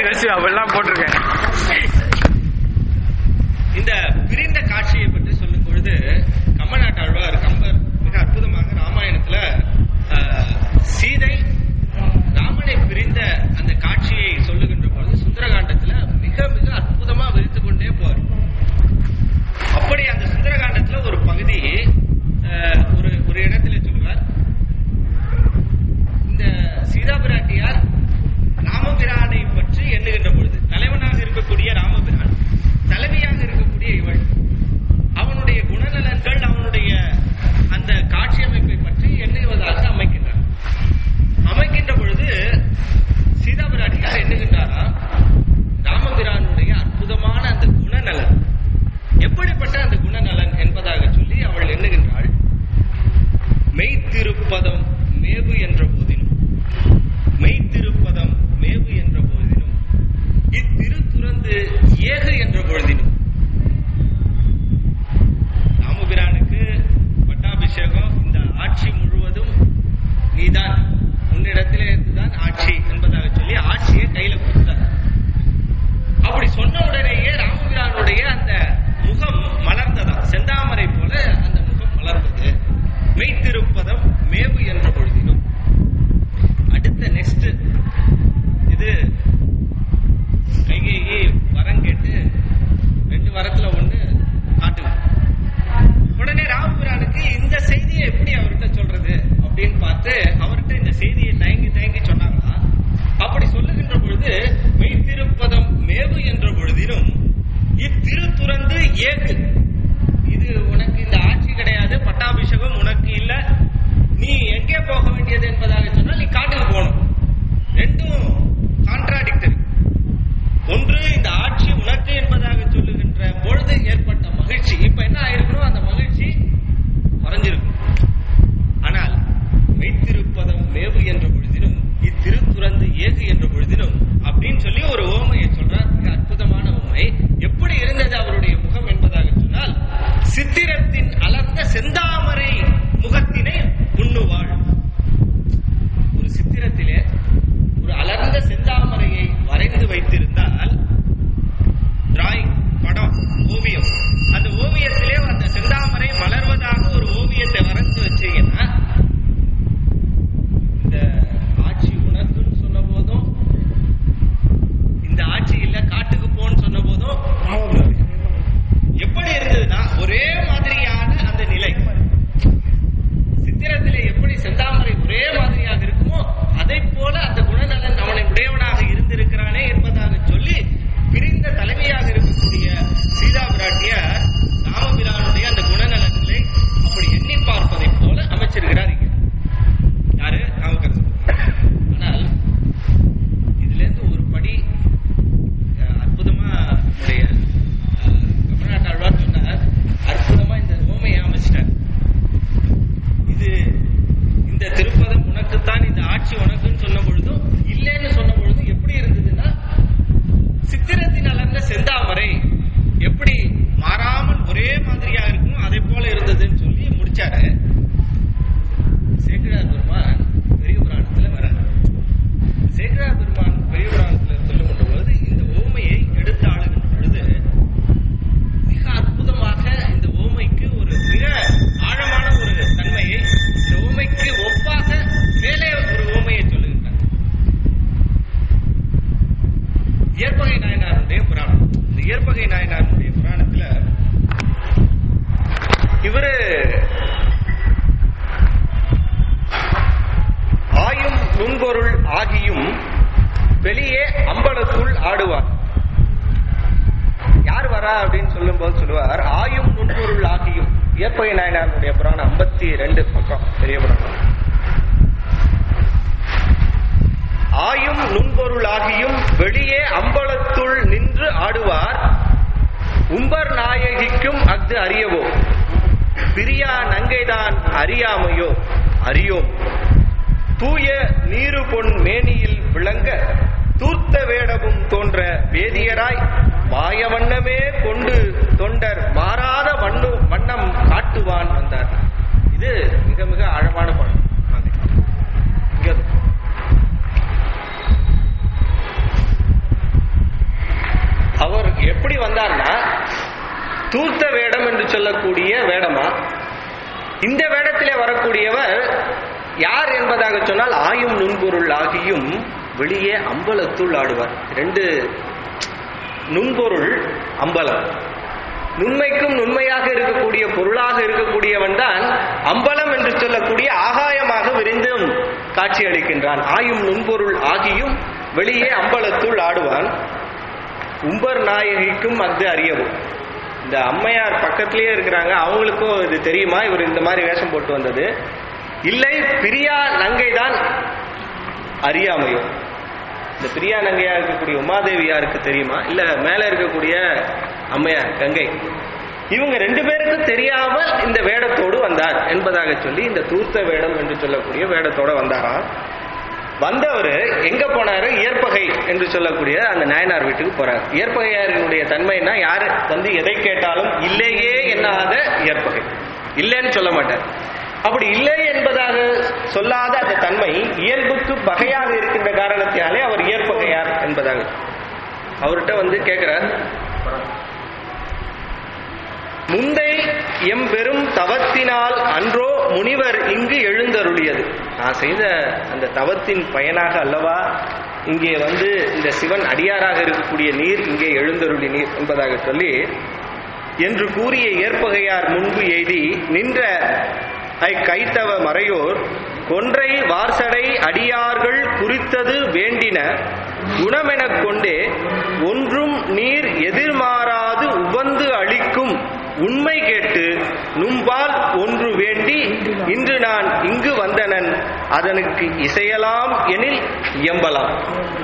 யோசி அவெல்லாம் போட்டிருக்கேன் இந்த பிரிந்த காட்சியை பற்றி சொல்லும் பொழுது கம்மநாட்டாழ்வார் கம்பர் மிக அற்புதமாக ராமாயணத்துல ஆஹ், சீதை ராமனை பிரிந்த அந்த காட்சியை சொல்லுகின்ற பொழுது சுந்தரகாண்டத்துல மிக மிக அற்புதமா விரித்து கொண்டே போவார் அப்படி அந்த சுந்தரகாண்டத்துல ஒரு பகுதி ஆஹ், ஒரு ஒரு இடத்துல சொல்லுவார் இந்த சீதா பிராட்டியார் ராமபிரானை பற்றி எண்ணுகின்ற பொழுது தலைவனாக இருக்கக்கூடிய ராமபிரான் தலைவியாக இருக்கக்கூடிய இவள் அவனுடைய குணநலன்கள் அவனுடைய அந்த காட்சி அமைப்பை பற்றி எண்ணுவதாக அமைக்கின்றார் அமைக்கின்ற பொழுது சீதா பிராட்டியார் எண்ணுகின்றாரா ராமபிரானுடைய அற்புதமான அந்த குணநலன் எப்படிப்பட்ட அந்த குணநலன் என்பதாக சொல்லி அவள் எண்ணுகின்றாள் மெய்த்திருப்பதம் மேவு என்ற போதிலும் மெய்த்திருப்பதம் மேவு என்ற போதிலும் இத்திருத்துறந்து ஏகு என்ற பொழுதிலும் ராமபிரானுக்கு பட்டாபிஷேகம் இந்த ஆட்சி முழுவதும் நீதான் உன்னிடத்திலே இருந்துதான் ஆட்சி என்பதாக சொல்லி ஆட்சியை கையில கொடுத்தார் அப்படி சொன்ன உடனேயே ராமபிரானுடைய அந்த முகம் மலர்ந்ததா செந்தாமரை போல அந்த முகம் மலர்ந்தது மெய்த்திருப்பதம் மேவு என்ற பொழுதிலும் அடுத்த நெக்ஸ்ட் இது கைகேயி வரம் கேட்டு ரெண்டு வரத்துல ஒண்ணு காட்டுங்க உடனே ராமபிரானுக்கு இந்த செய்தியை எப்படி அவர்கிட்ட சொல்றது அப்படின்னு பார்த்து அவர்கிட்ட இந்த செய்தியை தயங்கி தயங்கி சொன்னாங்களா அப்படி சொல்லுகின்ற பொழுது மெய்த்திருப்பதம் மேவு என்ற பொழுதிலும் இத்திருத்துறந்து ஏகு இது உனக்கு இந்த ஆட்சி கிடையாது பட்டாபிஷேகம் உனக்கு இல்ல நீ எங்கே போக வேண்டியது என்பதாக சொன்னால் நீ காட்டுக்கு போகணும் ரெண்டும் கான்ட்ராடிக்டரி ஒன்று இந்த ஆட்சி உனக்கு என்பதாக சொல்லுகின்ற பொழுது ஏற்பட்ட மகிழ்ச்சி இப்ப என்ன ஆயிருக்கணும் அந்த மகிழ்ச்சி குறைஞ்சிருக்கும் ஆனால் மெய்த்திருப்பதம் மேவு என்ற பொழுதிலும் இத்திருத்துறந்து ஏகு என்ற பொழுதிலும் அப்படின்னு சொல்லி ஒரு ஓமையை சொல்றார் மிக அற்புதமான ஓமை எப்படி இருந்தது அவருடைய முகம் என்பதாக சொன்னால் சித்திரத்தின் அலர்ந்த செந்தாமரை முகத்தினை உண்ணுவாள் ஒரு சித்திரத்திலே ஒரு அலர்ந்த செந்தாமரையை வரைந்து வைத்திருந்தால் டிராயிங் படம் ஓவியம் அந்த ஓவியத்திலே அந்த செந்தாமரை மலர்வதாக ஒரு ஓவியத்தை வரைந்து வச்சீங்கன்னா இந்த ஆட்சி உனக்குன்னு சொன்ன போதும் இந்த ஆட்சி இல்ல காட்டுக்கு போன்னு சொன்ன போதும் எப்படி இருந்ததுன்னா ஒரே மாதிரியான அந்த நிலை சித்திரத்திலே எப்படி செந்தாமரை ஒரே மாதிரியாக இருக்குமோ அதை போல அந்த குணநலன் அவனை உடையவனாக இருந்திருக்கிறானே என்பதாக சொல்லி பிரிந்த தலைமையாக இருக்கக்கூடிய சீதா பிராட்டியார் ராமபிரானுடைய அந்த குணநலன்களை அப்படி எண்ணி பார்ப்பதை போல அமைச்சிருக்கிறார் இங்க யாரு ராமகரசன் ஆனால் இதுல இருந்து ஒரு படி அஹ், அற்புதமா நம்முடைய அஹ், கமலநாட்டு ஆழ்வார் சொன்னார் அற்புதமா இந்த ஓமையை அமைச்சிட்டார் இது இந்த திருப்பதம் உனக்குத்தான் இந்த ஆட்சி உனக்குன்னு சொன்ன பொழுதும் இல்லைன்னு சொன்ன பொழுதும் எப்படி இருந்ததுன்னா சித்திரத்தின் அலர்ந்த செந்தாமரை எப்படி மாறாமல் ஒரே மாதிரியா இருக்கும் அதே போல இருந்ததுன்னு சொல்லி முடிச்சாரு சேக்கிழார் பெருமான் பெரிய புராணத்துல வர சேக்கிழார் பெருமான் பெரிய புராணத்துல சொல்லுகின்ற பொழுது இந்த ஓமையை எடுத்து ஆளுகின்ற பொழுது மிக அற்புதமாக இந்த ஓமைக்கு ஒரு மிக ஆழமான ஒரு தன்மையை இந்த ஓமைக்கு ஒப்பாக மேலே ஒரு ஓமையை சொல்லுகின்றார் இயற்பகை நாயனாருடைய புராணம் இந்த இயற்பகை நாயனாருடைய புராணத்துல இவரு ஆயும் நுண்பொருள் ஆகியும் வெளியே அம்பலத்துள் ஆடுவார் யார் வரா அப்படின்னு சொல்லும் போது சொல்லுவார் ஆயும் நுண்பொருள் ஆகியும் இயற்பகை நாயனாருடைய புராணம் ஐம்பத்தி ரெண்டு பக்கம் பெரிய புராணம் ஆயும் நுண்பொருள் ஆகியும் வெளியே அம்பலத்துள் நின்று ஆடுவார் உம்பர் நாயகிக்கும் அஃது அறியவோ பிரியா நங்கைதான் அறியாமையோ அறியோம் தூய நீரு பொன் மேனியில் விளங்க தூர்த்த வேடமும் தோன்ற வேதியராய் மாயவண்ணமே கொண்டு தொண்டர் மாறாத வண்ணு வண்ணம் காட்டுவான் வந்தார் இது மிக மிக ஆழமான படம் இங்க தூர்த்த வேடம் என்று சொல்லக்கூடிய வேடமா இந்த வேடத்திலே வரக்கூடியவர் யார் என்பதாக சொன்னால் ஆயும் நுண்பொருள் ஆகியும் வெளியே அம்பலத்துள் ஆடுவார் ரெண்டு நுண்பொருள் அம்பலம் நுண்மைக்கும் நுண்மையாக இருக்கக்கூடிய பொருளாக இருக்கக்கூடியவன் தான் அம்பலம் என்று சொல்லக்கூடிய ஆகாயமாக விரிந்தும் காட்சி அளிக்கின்றான் ஆயும் நுண்பொருள் ஆகியும் வெளியே அம்பலத்துள் ஆடுவான் உம்பர் நாயகிக்கும் அது அறியவும் இந்த அம்மையார் பக்கத்திலேயே இருக்கிறாங்க அவங்களுக்கும் இது தெரியுமா இவர் இந்த மாதிரி வேஷம் போட்டு வந்தது இல்லை பிரியா நங்கை தான் அறியாமையோ இந்த பிரியா நங்கையா இருக்கக்கூடிய உமாதேவியாருக்கு தெரியுமா இல்ல மேல இருக்கக்கூடிய அம்மையார் கங்கை இவங்க ரெண்டு பேருக்கும் தெரியாமல் இந்த வேடத்தோடு வந்தார் என்பதாக சொல்லி இந்த தூர்த்த வேடம் என்று சொல்லக்கூடிய வேடத்தோட வந்தாராம் வந்தவர் எங்க போனாரு இயற்பகை என்று சொல்லக்கூடிய அந்த நாயனார் வீட்டுக்கு போறார் இயற்பகையாரினுடைய தன்மைனா யாரு வந்து எதை கேட்டாலும் இல்லையே என்னாத இயற்பகை இல்லைன்னு சொல்ல மாட்டார் அப்படி இல்லை என்பதாக சொல்லாத அந்த தன்மை இயல்புக்கு பகையாக இருக்கின்ற காரணத்தினாலே அவர் இயற்பகையார் என்பதாக அவர்கிட்ட வந்து கேட்கிறார் முந்தை எம் பெரும் தவத்தினால் அன்றோ முனிவர் இங்கு எழுந்தருளியது நான் செய்த அந்த தவத்தின் பயனாக அல்லவா இங்கே வந்து இந்த சிவன் அடியாராக இருக்கக்கூடிய நீர் இங்கே எழுந்தருளி நீர் என்பதாக சொல்லி என்று கூறிய ஏற்பகையார் முன்பு எய்தி நின்ற கைத்தவ மறையோர் கொன்றை வார்சடை அடியார்கள் குறித்தது வேண்டின குணமெனக் கொண்டே ஒன்றும் நீர் எதிர்மாறாது உவந்து அளிக்கும் உண்மை கேட்டு நும்பால் ஒன்று வேண்டி இன்று நான் இங்கு வந்தனன் அதனுக்கு இசையலாம் எனில் இயம்பலாம்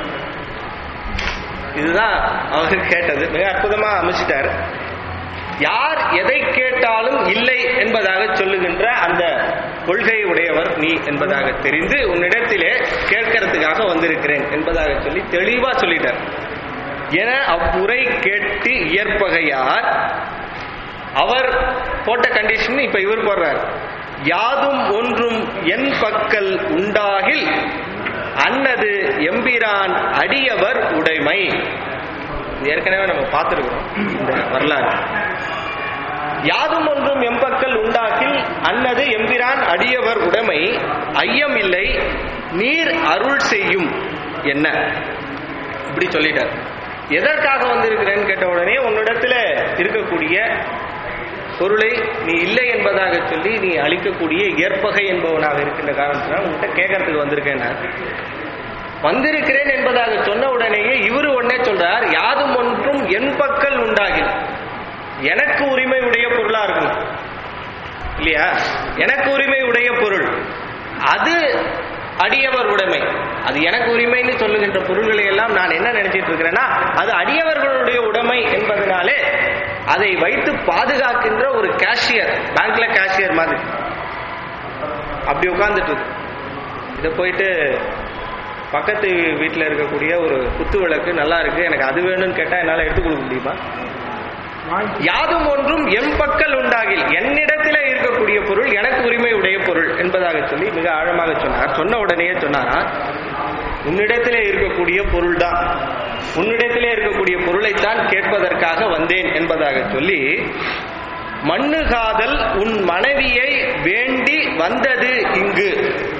இதுதான் அவர் கேட்டது மிக அற்புதமா அமைச்சிட்டார் யார் எதை கேட்டாலும் இல்லை என்பதாக சொல்லுகின்ற அந்த கொள்கை உடையவர் நீ என்பதாக தெரிந்து உன்னிடத்திலே கேட்கறதுக்காக வந்திருக்கிறேன் என்பதாக சொல்லி தெளிவா சொல்லிட்டார் என அவ்வுரை கேட்டு இயற்பகையார் அவர் போட்ட கண்டிஷன் இப்ப இவர் போடுறார் யாதும் ஒன்றும் என் பக்கல் உண்டாகில் அன்னது எம்பிரான் அடியவர் உடைமை ஏற்கனவே நம்ம பார்த்திருக்கிறோம் இந்த வரலாறு யாதும் ஒன்றும் எம்பக்கல் உண்டாகில் அன்னது எம்பிரான் அடியவர் உடைமை ஐயம் இல்லை நீர் அருள் செய்யும் என்ன இப்படி சொல்லிட்டார் எதற்காக வந்திருக்கிறேன்னு கேட்ட உடனே உன்னிடத்துல இருக்கக்கூடிய பொருளை நீ இல்லை என்பதாக சொல்லி நீ அளிக்கக்கூடிய ஏற்பகை என்பவனாக இருக்கின்ற காரணத்தினால் உங்ககிட்ட கேட்கறதுக்கு வந்திருக்கேன் நான் வந்திருக்கிறேன் என்பதாக சொன்ன உடனேயே இவரு உடனே சொல்றார் யாதும் ஒன்றும் என் பக்கல் உண்டாகி எனக்கு உரிமை உடைய பொருளா இருக்கணும் இல்லையா எனக்கு உரிமை உடைய பொருள் அது அடியவர் உடைமை அது எனக்கு உரிமைன்னு சொல்லுகின்ற பொருள்களை எல்லாம் நான் என்ன நினைச்சிட்டு இருக்கிறேன்னா அது அடியவர்களுடைய உடைமை என்பதனாலே அதை வைத்து பாதுகாக்கின்ற ஒரு கேஷியர் பேங்க்ல கேஷியர் மாதிரி அப்படி உட்கார்ந்துட்டு இருக்கு இதை போயிட்டு பக்கத்து வீட்டில் இருக்கக்கூடிய ஒரு குத்து விளக்கு நல்லா இருக்கு எனக்கு அது வேணும்னு கேட்டா என்னால எடுத்து கொடுக்க முடியுமா யாதும் ஒன்றும் எம் பக்கல் உண்டாகில் என்னிடத்திலே இருக்கக்கூடிய பொருள் எனக்கு உரிமை உடைய பொருள் என்பதாக சொல்லி மிக ஆழமாக சொன்னார் சொன்ன உடனேயே சொன்னாரா உன்னிடத்திலே இருக்கக்கூடிய பொருள் தான் உன்னிடத்திலே இருக்கக்கூடிய பொருளைத்தான் கேட்பதற்காக வந்தேன் என்பதாக சொல்லி மண்ணு காதல் உன் மனைவியை வேண்டி வந்தது இங்கு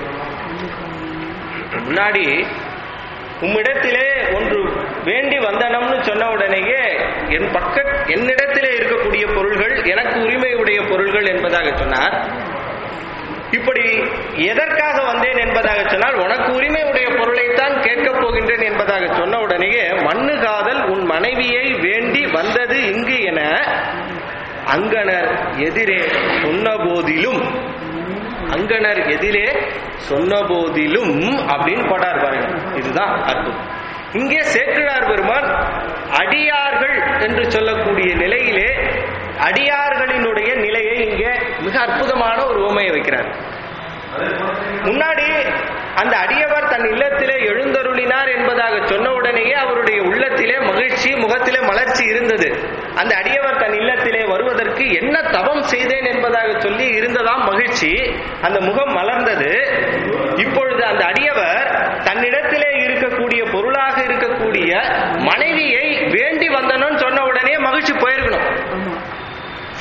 முன்னாடி உம்மிடத்திலே ஒன்று வேண்டி வந்தனம்னு சொன்ன உடனேயே என் பக்க என்னிடத்திலே இருக்கக்கூடிய பொருள்கள் எனக்கு உரிமையுடைய பொருள்கள் என்பதாக சொன்னார் இப்படி எதற்காக வந்தேன் என்பதாக சொன்னால் உனக்கு உரிமை உடைய பொருளைத்தான் கேட்கப் போகின்றேன் என்பதாக சொன்ன உடனேயே மண்ணு காதல் உன் மனைவியை வேண்டி வந்தது இங்கு என அங்கனர் எதிரே சொன்ன போதிலும் அங்கனர் எதிரே சொன்ன போதிலும் அப்படின்னு போட்டார் பாருங்க இதுதான் அற்புதம் இங்கே சேக்கிழார் பெருமான் அடியார்கள் என்று சொல்லக்கூடிய நிலையிலே அடியார்களினுடைய நிலையை இங்கே மிக அற்புதமான ஒரு உவமையை வைக்கிறார் முன்னாடி அந்த அடியவர் தன் இல்லத்திலே எழுந்தருளினார் என்பதாக சொன்ன உடனேயே அவருடைய உள்ளத்திலே மகிழ்ச்சி முகத்திலே மலர்ச்சி இருந்தது அந்த அடியவர் தன் இல்லத்திலே வருவதற்கு என்ன தவம் செய்தேன் என்பதாக சொல்லி இருந்ததாம் மகிழ்ச்சி அந்த முகம் மலர்ந்தது இப்பொழுது அந்த அடியவர் தன்னிடத்திலே இருக்கக்கூடிய பொருளாக இருக்கக்கூடிய மனைவியை வேண்டி வந்தனும் சொன்ன உடனே மகிழ்ச்சி போயிருக்கணும்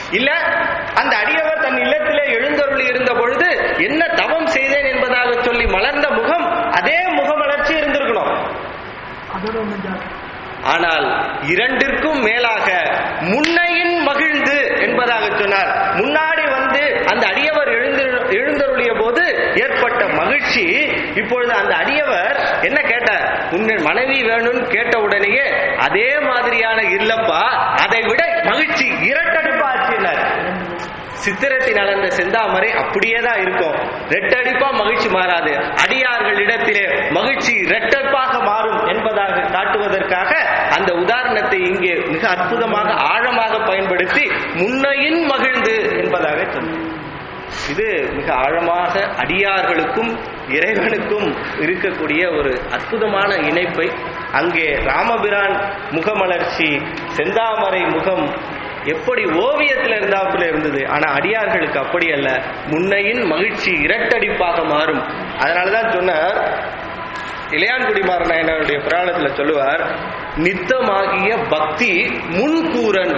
இல்ல அந்த அடியவர் தன் இல்லத்திலே எழுந்தருளி இருந்த பொழுது என்ன தவம் செய்தேன் என்பதாக சொல்லி மலர்ந்த முகம் அதே முகமலர்ச்சி இருந்திருக்கணும் அதோட ஒண்ணு ஜாஸ்தி ஆனால் இரண்டிற்கும் மேலாக முன்னையின் மகிழ்ந்து என்பதாக சொன்னார் முன்னாடி வந்து அந்த அடியவர் எழுந்து எழுந்தருளிய போது ஏற்பட்ட மகிழ்ச்சி இப்பொழுது அந்த அடியவர் என்ன கேட்டார் உன் மனைவி வேணும்னு கேட்ட உடனேயே அதே மாதிரியான இல்லப்பா அதை விட மகிழ்ச்சி இரட்டடிப்பா ஆச்சுன்னார் சித்திரத்தில் அளந்த செந்தாமரை அப்படியே தான் இருக்கும் ரெட்டடிப்பா மகிழ்ச்சி மாறாது அடியார்களிடத்திலே மகிழ்ச்சி இரட்டப்பாக மாறும் என்பதாக காட்டுவதற்காக அந்த உதாரணத்தை இங்கே மிக அற்புதமாக ஆழமாக பயன்படுத்தி முன்னையின் மகிழ்ந்து என்பதாக சொன்னார் இது மிக ஆழமாக அடியார்களுக்கும் இறைவனுக்கும் இருக்கக்கூடிய ஒரு அற்புதமான இணைப்பை அங்கே ராமபிரான் முகமலர்ச்சி செந்தாமரை முகம் எப்படி ஓவியத்தில் இருந்தாப்புல இருந்தது ஆனா அடியார்களுக்கு அப்படி அல்ல முன்னையின் மகிழ்ச்சி இரட்டடிப்பாக மாறும் அதனாலதான் சொன்னார் இளையான்குடி மாறனாயனருடைய புராணத்துல சொல்லுவார் நித்தமாகிய பக்தி முன்கூறன்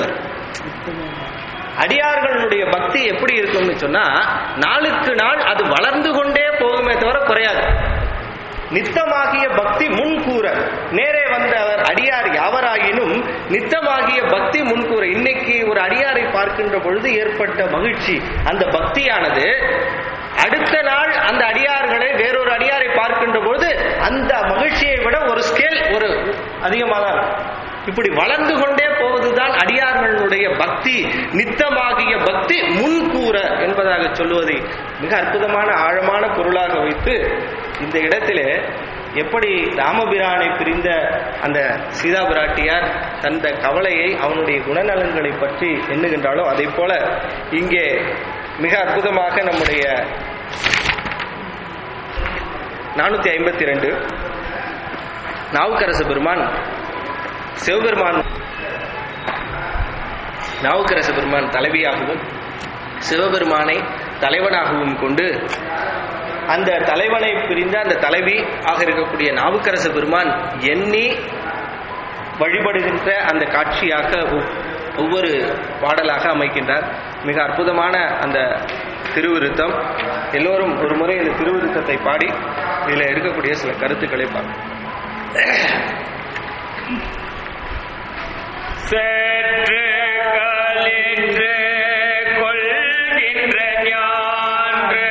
அடியார்களுடைய பக்தி எப்படி இருக்கும்னு சொன்னா நாளுக்கு நாள் அது வளர்ந்து கொண்டே போகுமே தவிர குறையாது நித்தமாகிய பக்தி முன்கூற நேரே வந்தவர் அடியார் யாவராயினும் நித்தமாகிய பக்தி முன்கூற இன்னைக்கு ஒரு அடியாரை பார்க்கின்ற பொழுது ஏற்பட்ட மகிழ்ச்சி அந்த பக்தியானது அடுத்த நாள் அந்த அடியார்களை வேறொரு அடியாரை பார்க்கின்ற பொழுது அந்த மகிழ்ச்சியை விட ஒரு ஸ்கேல் ஒரு அதிகமாக தான் இருக்கும். இப்படி வளர்ந்து கொண்டே போவதுதான் அடியார்களுடைய பக்தி நித்தமாகிய பக்தி முன்கூற என்பதாக சொல்லுவதை மிக அற்புதமான ஆழமான பொருளாக வைத்து இந்த இடத்திலே எப்படி ராமபிரானை பிரிந்த அந்த சீதா பிராட்டியார் தந்த கவலையை அவனுடைய குணநலன்களை பற்றி எண்ணுகின்றாலோ அதை போல இங்கே மிக அற்புதமாக நம்முடைய நானூத்தி ஐம்பத்தி ரெண்டு நாவுக்கரசு பெருமான் சிவபெருமான் நாவுக்கரச பெருமான் தலைவியாகவும் சிவபெருமானை தலைவனாகவும் கொண்டு அந்த தலைவனை பிரிந்த அந்த தலைவி ஆக இருக்கக்கூடிய நாவுக்கரச பெருமான் எண்ணி வழிபடுகின்ற அந்த காட்சியாக ஒவ்- ஒவ்வொரு பாடலாக அமைக்கின்றார் மிக அற்புதமான அந்த திருவிருத்தம் எல்லோரும் ஒரு முறை இந்த திருவிருத்தத்தை பாடி இதில் இருக்கக்கூடிய சில கருத்துக்களை பார்ப்போம் சற்று கலின்று கொள்கின்ற ஞான்று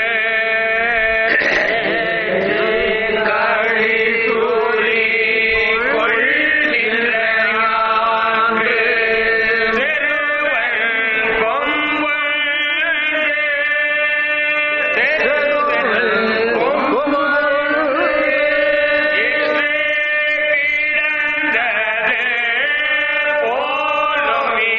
களி கூறி கொள்கின்ற ஞான்று திருவள் கொம்புள் திருவள் கொம்புள் இது கிடந்தது போலும்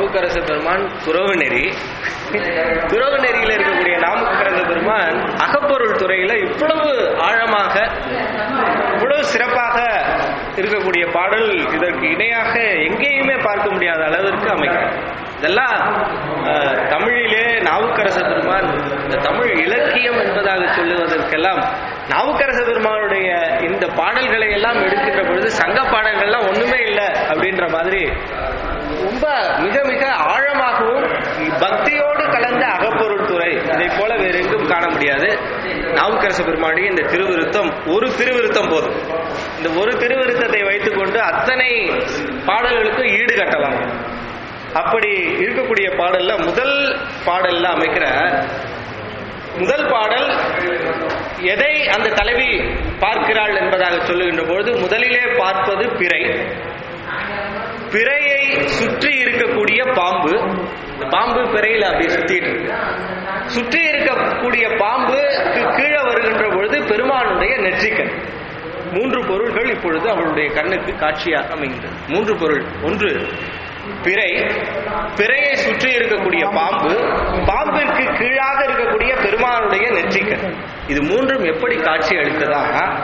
நாவுக்கரச பெருமான் துறவு நெறி துறவு நெறியில இருக்கக்கூடிய நாவுக்கரச பெருமான் அகப்பொருள் துறையில இவ்வளவு ஆழமாக இவ்வளவு சிறப்பாக இருக்கக்கூடிய பாடல் இதற்கு இணையாக எங்கேயுமே பார்க்க முடியாத அளவிற்கு அமைக்கும் இதெல்லாம் அஹ், தமிழிலே நாவுக்கரச பெருமான் இந்த தமிழ் இலக்கியம் என்பதாக சொல்லுவதற்கெல்லாம் நாவுக்கரச பெருமானுடைய இந்த பாடல்களை எல்லாம் எடுக்கின்ற பொழுது சங்க பாடல்கள்லாம் ஒண்ணுமே இல்லை அப்படின்ற மாதிரி ரொம்ப மிக மிக ஆழமாகவும் பக்தியோடு கலந்த அகப்பொருள் துறை இதை போல வேற எங்கும் காண முடியாது நாவுக்கரசு பெருமானுடைய இந்த திருவிருத்தம் ஒரு திருவிருத்தம் போதும் இந்த ஒரு திருவிருத்தத்தை வைத்துக்கொண்டு அத்தனை பாடல்களுக்கும் ஈடு கட்டலாம் அப்படி இருக்கக்கூடிய பாடல்ல முதல் பாடல்ல அமைக்கிற முதல் பாடல் எதை அந்த தலைவி பார்க்கிறாள் என்பதாக சொல்லுகின்ற பொழுது முதலிலே பார்ப்பது பிறை பிறையை சுற்றி இருக்கக்கூடிய பாம்பு இந்த பாம்பு பிறையில அப்படியே சுத்திட்டு இருக்கு சுற்றி இருக்கக்கூடிய பாம்புக்கு கீழே வருகின்ற பொழுது பெருமானுடைய நெற்றிக்கண் மூன்று பொருள்கள் இப்பொழுது அவளுடைய கண்ணுக்கு காட்சியாக அமைகின்றது மூன்று பொருள் ஒன்று பிறை பிறையை சுற்றி இருக்கக்கூடிய பாம்பு பாம்பிற்கு கீழாக இருக்கக்கூடிய பெருமானுடைய நெற்றிக்கண் இது மூன்றும் எப்படி காட்சி அளித்ததா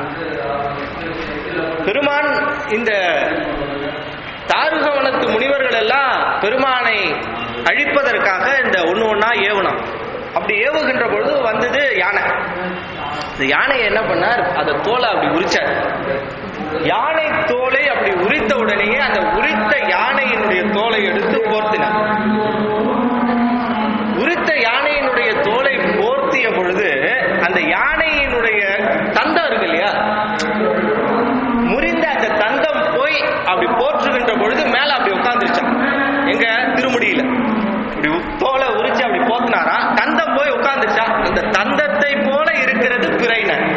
பெருமான் இந்த தாருகவனத்து முனிவர்கள் எல்லாம் பெருமானை அழிப்பதற்காக இந்த ஒண்ணு ஒண்ணா ஏவனம் அப்படி ஏவுகின்ற பொழுது வந்தது யானை இந்த யானையை என்ன பண்ணார் அந்த தோலை அப்படி உரிச்சார் யானை தோலை அப்படி உரித்த உடனேயே அந்த உரித்த யானையினுடைய தோலை எடுத்து போர்த்தினார் உரித்த யானையினுடைய தோலை போர்த்திய பொழுது அந்த யானையினுடைய தந்தம் இருக்கு இல்லையா முறிந்த அந்த தந்தம் போய் அப்படி போற்றுகின்ற பொழுது மேல அப்படி உட்கார்ந்துருச்சான் எங்க திருமுடியில இப்படி தோலை உரிச்சு அப்படி போத்தினாரா தந்தம் போய் உட்கார்ந்துச்சா அந்த தந்தத்தை போல இருக்கிறது பிறைனர்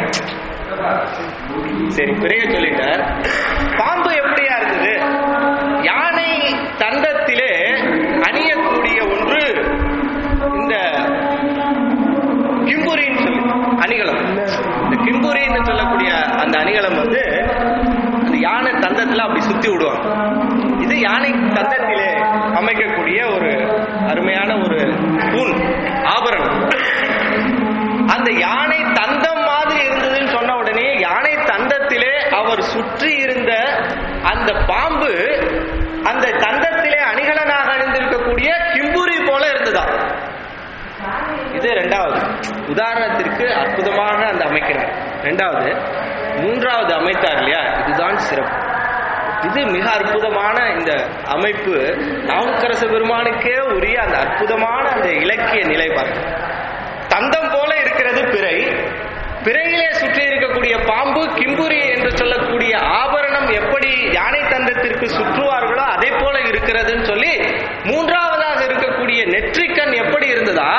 சரி பிறைய சொல்லிட்டார் பாம்பு எப்படியா இருந்தது யானை தந்தத்திலே அணியக்கூடிய ஒன்று இந்த கிம்புரின்னு சொல்லி அணிகலம் இந்த கிம்புரின்னு சொல்லக்கூடிய அந்த அணிகலம் வந்து அந்த யானை தந்தத்துல அப்படி சுத்தி விடுவாங்க இது யானை தந்தத்திலே அமைக்கக்கூடிய ஒரு அருமையான ஒரு தூண் ஆபரணம் அந்த யானை தந்தம் மாதிரி இருந்ததுன்னு சொன்ன உடனே யானை தந்தத்திலே அவர் சுற்றி இருந்த அந்த பாம்பு அந்த தந்தத்திலே அணிகலனாக அணிந்திருக்கக்கூடிய கிம்புரி போல இருந்ததா இது ரெண்டாவது உதாரணத்திற்கு அற்புதமாக அந்த அமைக்கிறார் ரெண்டாவது மூன்றாவது அமைத்தார் இல்லையா இதுதான் சிறப்பு இது மிக அற்புதமான இந்த அமைப்பு நாவுக்கரச பெருமானுக்கே உரிய அந்த அற்புதமான அந்த இலக்கிய நிலை பார்க்க தந்தம் போல இருக்கிறது பிறை பிறையிலே சுற்றி இருக்கக்கூடிய பாம்பு கிம்புரி என்று சொல்லக்கூடிய ஆபரணம் எப்படி யானை தந்தத்திற்கு சுற்றுவார்களோ அதே போல இருக்கிறதுன்னு சொல்லி மூன்றாவதாக இருக்கக்கூடிய நெற்றிக்கண் எப்படி இருந்ததா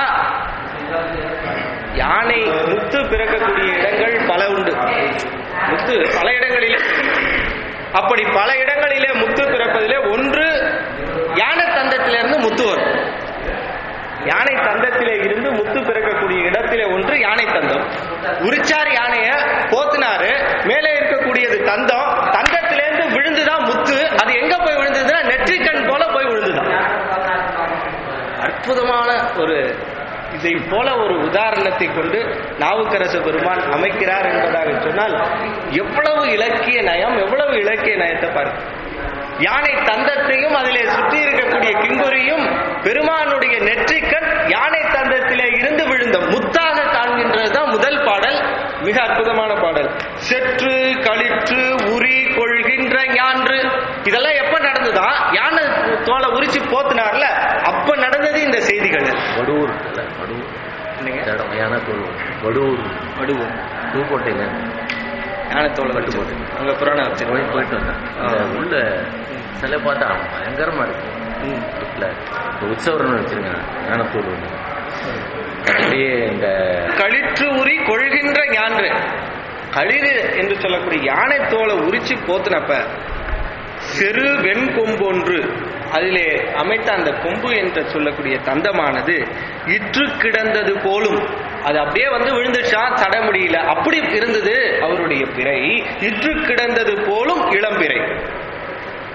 யானை முத்து பிறக்கக்கூடிய இடங்கள் பல உண்டு முத்து பல இடங்களிலே அப்படி பல இடங்களிலே முத்து பிறப்பதிலே ஒன்று யானை தந்தத்திலிருந்து முத்து வரும் யானை தந்தத்திலே இருந்து முத்து பிறக்கக்கூடிய இடத்திலே ஒன்று யானை தந்தம் உரிச்சார் யானைய போத்தினாரு மேலே இருக்கக்கூடியது தந்தம் தந்தத்திலேருந்து விழுந்துதான் முத்து அது எங்க போய் விழுந்ததுன்னா நெற்றிக்கண் போல போய் விழுந்துதான் அற்புதமான ஒரு இதை போல ஒரு உதாரணத்தை கொண்டு நாவுக்கரசு பெருமான் அமைக்கிறார் என்பதாக சொன்னால் எவ்வளவு இலக்கிய நயம் எவ்வளவு இலக்கிய நயத்தை பாருங்க யானை தந்தத்தையும் அதிலே சுற்றி இருக்கக்கூடிய கிங்குரியும் பெருமானுடைய நெற்றிக்கண் யானை தந்தத்திலே இருந்து விழுந்த முத்தாக காண்கின்றதுதான் முதல் பாடல் மிக அற்புதமான பாடல் செற்று களிற்று உரி கொள்கின்ற ஞான்று இதெல்லாம் எப்ப நடந்ததா யானை தோலை உரிச்சு போத்தினார்ல அப்ப நடந்தது இந்த செய்திகள் வடுவூர் இருக்குல்ல வடுவூர் என்னங்க? இந்த இடம் யானை தோல் வடுவூர் வடுவோம் புதுக்கோட்டையில யானை தோலை பட்டு வச்சு போட்டு. அங்க புராணம் போய் வச்சிருக்கோம் போயிட்டு வந்தேன் இந்த உள்ள சிலை பார்த்தா பயங்கரமா இருக்கு இருக்குல்ல இந்த உற்சவரன் வச்சிருக்காங்க யானை தோல் ஒன்று அப்படியே இந்த களிற்று உரி கொள்கின்ற ஞான்று களிறு என்று சொல்லக்கூடிய யானை தோலை உரிச்சு போத்துனப்ப சிறு வெண்கொம்பொன்று அதிலே அமைத்த அந்த கொம்பு என்று சொல்லக்கூடிய தந்தமானது இற்று கிடந்தது போலும் அது அப்படியே வந்து விழுந்துச்சா தட முடியல அப்படி இருந்தது அவருடைய பிறை இற்று கிடந்தது போலும் இளம்பிறை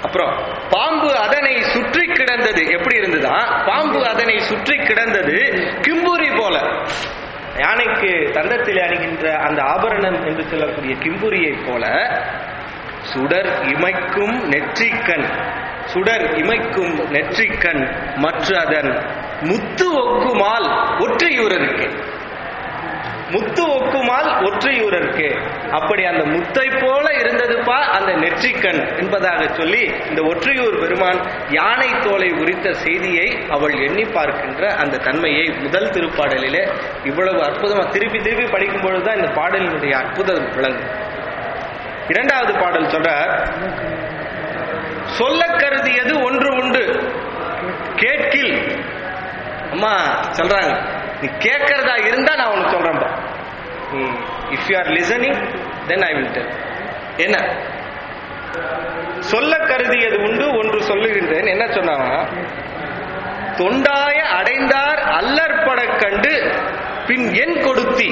அப்புறம் பாம்பு அதனை சுற்றி கிடந்தது எப்படி இருந்ததா பாம்பு அதனை சுற்றி கிடந்தது கிம்புரி போல யானைக்கு தந்தத்தில் அணிகின்ற அந்த ஆபரணம் என்று சொல்லக்கூடிய கிம்புரியை போல சுடர் இமைக்கும் நெற்றிக்கண் சுடர் இமைக்கும் நெற்றிக்கண் மற்ற அதன் முத்து ஒக்குமால் ஒற்றையூரருக்கு முத்து ஒக்குமால் ஒற்றையூரருக்கு அப்படி அந்த முத்தை போல இருந்ததுப்பா அந்த நெற்றிக்கண் என்பதாக சொல்லி இந்த ஒற்றையூர் பெருமான் யானை தோலை உரித்த செய்தியை அவள் எண்ணி பார்க்கின்ற அந்த தன்மையை முதல் திருப்பாடலிலே இவ்வளவு அற்புதமா திருப்பி திருப்பி படிக்கும் பொழுதுதான் இந்த பாடலினுடைய அற்புதம் விளங்கும் இரண்டாவது பாடல் சொல்ற சொல்ல கருதியது ஒன்று உண்டு கேட்கில் அம்மா சொல்றாங்க நீ கேட்கறதா இருந்தா நான் உனக்கு சொல்றேன் if you are listening then I will tell என்ன சொல்ல கருதியது உண்டு ஒன்று சொல்லுகின்றேன் என்ன சொன்னாங்க தொண்டாய அடைந்தார் அல்லற்படக் கண்டு பின் என் கொடுத்தி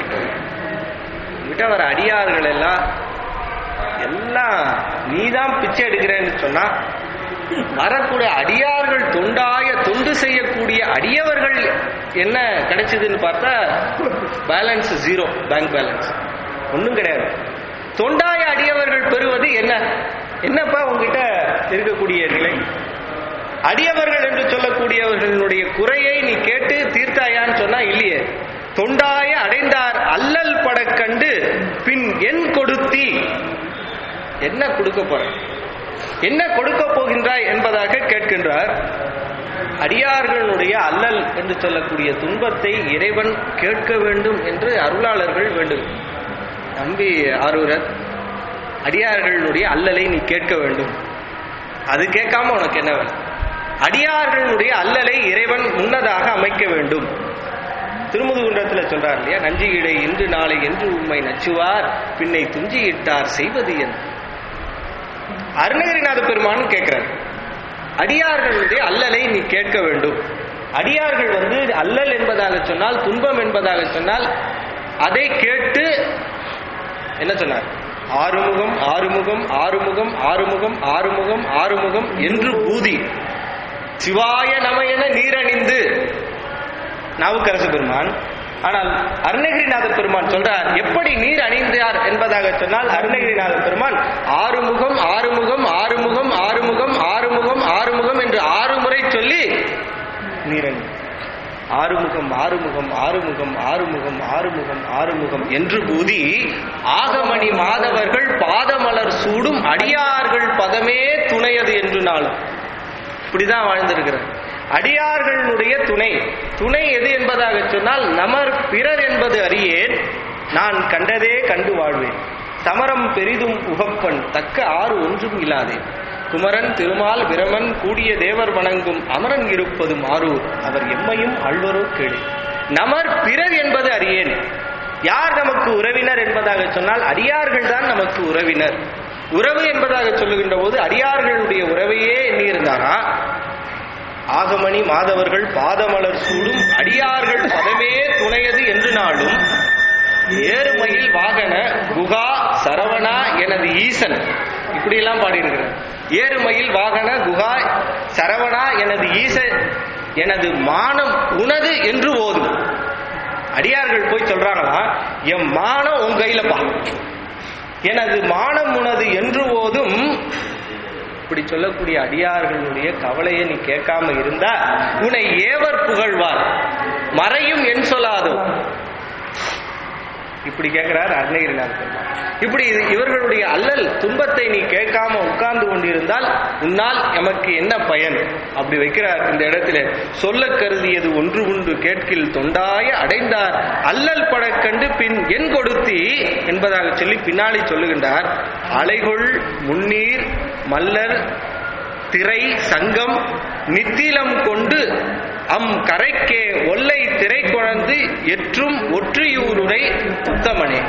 உங்ககிட்ட வர அடியார்கள் எல்லாம் எல்லாம் நீதான் பிச்சை எடுக்கிறேன்னு சொன்னா வரக்கூடிய அடியார்கள் தொண்டாய தொண்டு செய்யக்கூடிய அடியவர்கள் என்ன கிடைச்சதுன்னு பார்த்தா பேலன்ஸ் ஜீரோ பேங்க் பேலன்ஸ் ஒன்றும் கிடையாது தொண்டாய அடியவர்கள் பெறுவது என்ன என்னப்பா உங்ககிட்ட இருக்கக்கூடிய நிலை அடியவர்கள் என்று சொல்லக்கூடியவர்களுடைய குறையை நீ கேட்டு தீர்த்தாயான்னு சொன்னா இல்லையே தொண்டாய அடைந்தார் அல்லல் படக் கண்டு பின் என் கொடுத்தி என்ன கொடுக்க போற என்ன கொடுக்க போகின்றாய் என்பதாக கேட்கின்றார் அடியார்களுடைய அல்லல் என்று சொல்லக்கூடிய துன்பத்தை இறைவன் கேட்க வேண்டும் என்று அருளாளர்கள் வேண்டும் நம்பி ஆரூரர் அடியார்களுடைய அல்லலை நீ கேட்க வேண்டும் அது கேட்காம உனக்கு என்ன வேணும் அடியார்களுடைய அல்லலை இறைவன் முன்னதாக அமைக்க வேண்டும் திருமுதுகுன்றத்துல சொல்றார் இல்லையா நஞ்சியிடை இன்று நாளை என்று உண்மை நச்சுவார் பின்னை துஞ்சியிட்டார் செய்வது என்ன அருணகிரிநாத பெருமான் கேட்கிறார் அடியார்களுடைய அல்லலை நீ கேட்க வேண்டும் அடியார்கள் வந்து அல்லல் என்பதாக சொன்னால் துன்பம் என்பதாக சொன்னால் அதை கேட்டு என்ன சொன்னார் ஆறுமுகம் ஆறுமுகம் ஆறுமுகம் ஆறுமுகம் ஆறுமுகம் ஆறுமுகம் என்று பூதி சிவாய நம என நீரணிந்து நாவுக்கரசு பெருமான் ஆனால் அருணகிரிநாத பெருமான் சொல்றார் எப்படி நீர் அணிந்தார் என்பதாக சொன்னால் அருணகிரிநாத பெருமான் ஆறுமுகம் ஆறுமுகம் ஆறுமுகம் ஆறுமுகம் ஆறுமுகம் ஆறுமுகம் என்று ஆறு முறை சொல்லி நீரணி ஆறுமுகம் ஆறுமுகம் ஆறுமுகம் ஆறுமுகம் ஆறுமுகம் ஆறுமுகம் என்று கூதி ஆகமணி மாதவர்கள் பாதமலர் சூடும் அடியார்கள் பதமே துணையது என்று நாளும் இப்படிதான் வாழ்ந்திருக்கிறார் அடியார்களுடைய துணை துணை எது என்பதாக சொன்னால் நமர் பிறர் என்பது அறியேன் நான் கண்டதே கண்டு வாழ்வேன் சமரம் பெரிதும் உகப்பன் தக்க ஆறு ஒன்றும் இல்லாதே குமரன் திருமால் பிரமன் கூடிய தேவர் வணங்கும் அமரன் இருப்பது மாறூர் அவர் எம்மையும் அழ்வரோ கேளு நமர் பிறர் என்பது அறியேன் யார் நமக்கு உறவினர் என்பதாக சொன்னால் அடியார்கள் தான் நமக்கு உறவினர் உறவு என்பதாக சொல்லுகின்ற போது அடியார்களுடைய உறவையே எண்ணியிருந்தாரா ஆகமணி மாதவர்கள் பாதமலர் சூடும் அடியார்கள் பதமே துணையது என்று நாளும் ஏறுமயில் வாகன குகா சரவணா எனது ஈசன் இப்படியெல்லாம் பாடியிருக்கிறார் ஏறுமயில் வாகன குகா சரவணா எனது ஈசன் எனது மானம் உனது என்று ஓதும் அடியார்கள் போய் சொல்றாங்களா என் மானம் உன் கையிலப்பா எனது மானம் உனது என்று ஓதும் இப்படி சொல்லக்கூடிய அடியார்களுடைய கவலையை நீ கேட்காம இருந்தா உன்னை ஏவர் புகழ்வார் மறையும் என் சொல்லாதோ இப்படி கேட்கிறார் அருணகிரிநாதர் இப்படி இது இவர்களுடைய அல்லல் துன்பத்தை நீ கேட்காம உட்கார்ந்து கொண்டிருந்தால் உன்னால் எமக்கு என்ன பயன் அப்படி வைக்கிறார் இந்த இடத்துல சொல்ல கருதியது ஒன்று உண்டு கேட்கில் தொண்டாய அடைந்தார் அல்லல் படக் கண்டு பின் என் கொடுத்தி என்பதாக சொல்லி பின்னாடி சொல்லுகின்றார் அலைகொள் முன்னீர் மல்லர் திரை சங்கம் நித்திலம் கொண்டு அம் கரைக்கே ஒல்லை திரை குழந்து எற்றும் ஒற்றியூருரை உத்தமனே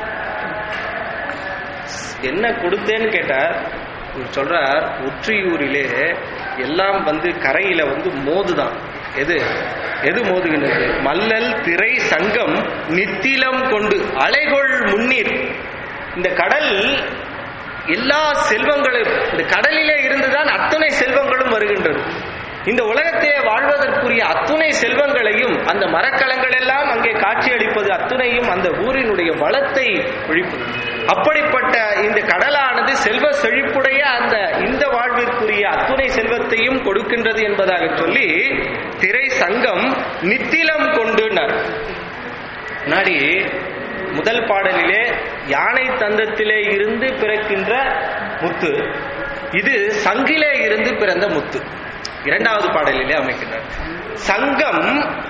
என்ன கொடுத்தேன்னு கேட்டார் இவர் சொல்றார் ஒற்றியூரிலே எல்லாம் வந்து கரையில வந்து மோதுதான் எது எது மோதுகின்றது மல்லல் திரை சங்கம் நித்திலம் கொண்டு அலைகொள் முன்னீர் இந்த கடல் எல்லா செல்வங்களும் இந்த கடலிலே இருந்துதான் அத்தனை செல்வங்களும் வருகின்றது இந்த உலகத்தை வாழ்வதற்குரிய அத்துணை செல்வங்களையும் அந்த மரக்கலங்கள் எல்லாம் அங்கே காட்சியளிப்பது அத்துணையும் அந்த ஊரினுடைய வளத்தை ஒழிப்பது அப்படிப்பட்ட இந்த கடலானது செல்வ செழிப்புடைய அந்த இந்த வாழ்விற்குரிய அத்துணை செல்வத்தையும் கொடுக்கின்றது என்பதாக சொல்லி திரை சங்கம் நித்திலம் கொண்டுனர் முன்னாடி முதல் பாடலிலே யானை தந்தத்திலே இருந்து பிறக்கின்ற முத்து இது சங்கிலே இருந்து பிறந்த முத்து இரண்டாவது பாடலிலே அமைக்கின்றார் சங்கம்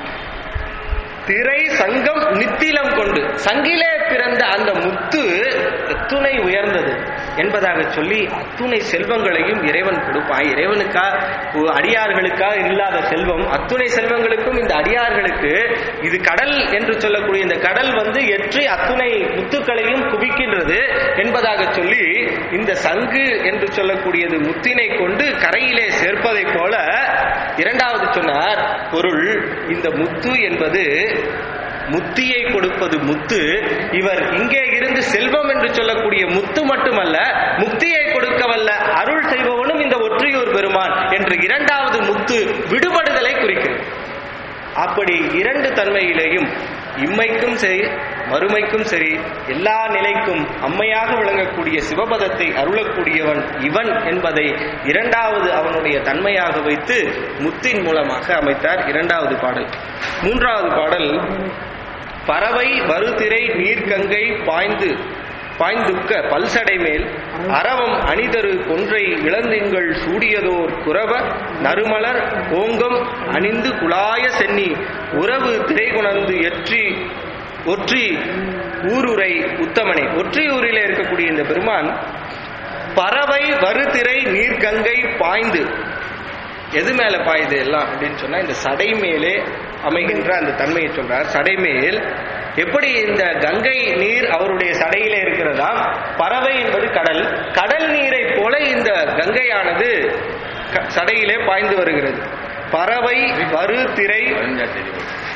திரை சங்கம் நித்திலம் கொண்டு சங்கிலே பிறந்த அந்த முத்து எத்துணை உயர்ந்தது என்பதாக சொல்லி அத்துணை செல்வங்களையும் இறைவன் கொடுப்பான் இறைவனுக்கா ஒ- அடியார்களுக்கா இல்லாத செல்வம் அத்துணை செல்வங்களுக்கும் இந்த அடியார்களுக்கு இது கடல் என்று சொல்லக்கூடிய இந்த கடல் வந்து எற்றி அத்துணை முத்துக்களையும் குவிக்கின்றது என்பதாக சொல்லி இந்த சங்கு என்று சொல்லக்கூடியது முத்தினை கொண்டு கரையிலே சேர்ப்பதைப் போல இரண்டாவது சொன்னார் பொருள் இந்த முத்து என்பது முத்தியை கொடுப்பது முத்து இவர் இங்கே இருந்து செல்வம் என்று சொல்லக்கூடிய முத்து மட்டுமல்ல முக்தியை கொடுக்க வல்ல அருள் செய்பவனும் இந்த ஒற்றியூர் பெருமான் என்று இரண்டாவது முத்து விடுபடுதலை குறிக்கிறது அப்படி இரண்டு தன்மையிலேயும் இம்மைக்கும் சரி மறுமைக்கும் சரி எல்லா நிலைக்கும் அம்மையாக விளங்கக்கூடிய சிவபதத்தை அருளக்கூடியவன் இவன் என்பதை இரண்டாவது அவனுடைய தன்மையாக வைத்து முத்தின் மூலமாக அமைத்தார் இரண்டாவது பாடல் மூன்றாவது பாடல் பறவை வருதிரை நீர்கங்கை பாய்ந்து பாய்ந்துக்க பல்சடை மேல் அரவம் அணிதரு கொன்றை இளந்திங்கள் சூடியதோர் குரவ நறுமலர் ஓங்கம் அணிந்து குலாய சென்னி உறவு திரைகுணர்ந்து எற்றி ஒற்றி ஊருரை உத்தமனே ஒற்றியூரிலே இருக்கக்கூடிய இந்த பெருமான் பறவை வருதிரை நீர்கங்கை பாய்ந்து எது மேல பாயுது எல்லாம் அப்படின்னு சொன்னா இந்த சடை மேலே அமைகின்ற அந்த தன்மையை சொல்றார் சடை மேல் எப்படி இந்த கங்கை நீர் அவருடைய சடையிலே இருக்கிறதா பறவை என்பது கடல் கடல் நீரை போல இந்த கங்கையானது க- சடையிலே பாய்ந்து வருகிறது பறவை வரு திரை பதினஞ்சா தேதி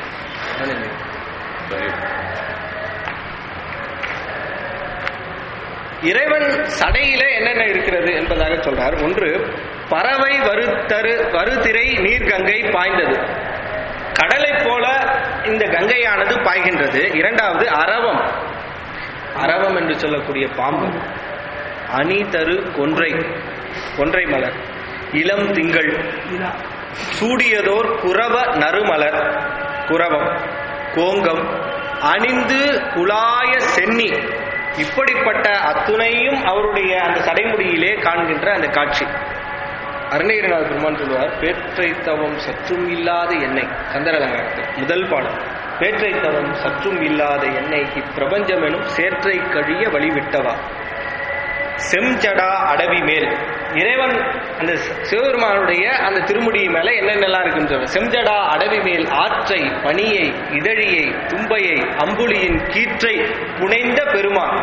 சரி. இறைவன் சடையிலே என்னென்ன இருக்கிறது என்பதாக சொல்றார் ஒன்று பறவை வருத்தரு வருதிரை நீர்கங்கை பாய்ந்தது கடலைப் போல இந்த கங்கையானது பாய்கின்றது இரண்டாவது அரவம் அரவம் என்று சொல்லக்கூடிய பாம்பு அணி தரு கொன்றை கொன்றை மலர் இளம் திங்கள் சூடியதோர் குரவ நறுமலர் குரவம் கோங்கம் அணிந்து குலாய சென்னி இப்படிப்பட்ட அத்துணையும் அவருடைய அந்த சடைமுடியிலே காண்கின்ற அந்த காட்சி அருணகிரிநாத பெருமான் சொல்லுவார் பேற்றைத்தவம் சற்றும் இல்லாத எண்ணெய் சந்திரலங்காரத்தில் முதல் பாடல் பேற்றைத்தவம் சற்றும் இல்லாத எண்ணெய் இப்பிரபஞ்சம் எனும் சேற்றை கழிய வழிவிட்டவா செம்ஜடா அடவி மேல் இறைவன் அந்த சிவபெருமானுடைய அந்த திருமுடி மேல என்னென்னலாம் இருக்குன்னு சொல்ற செம்ஜடா அடவி மேல் ஆற்றை பனியை இதழியை தும்பையை அம்புலியின் கீற்றை புனைந்த பெருமான்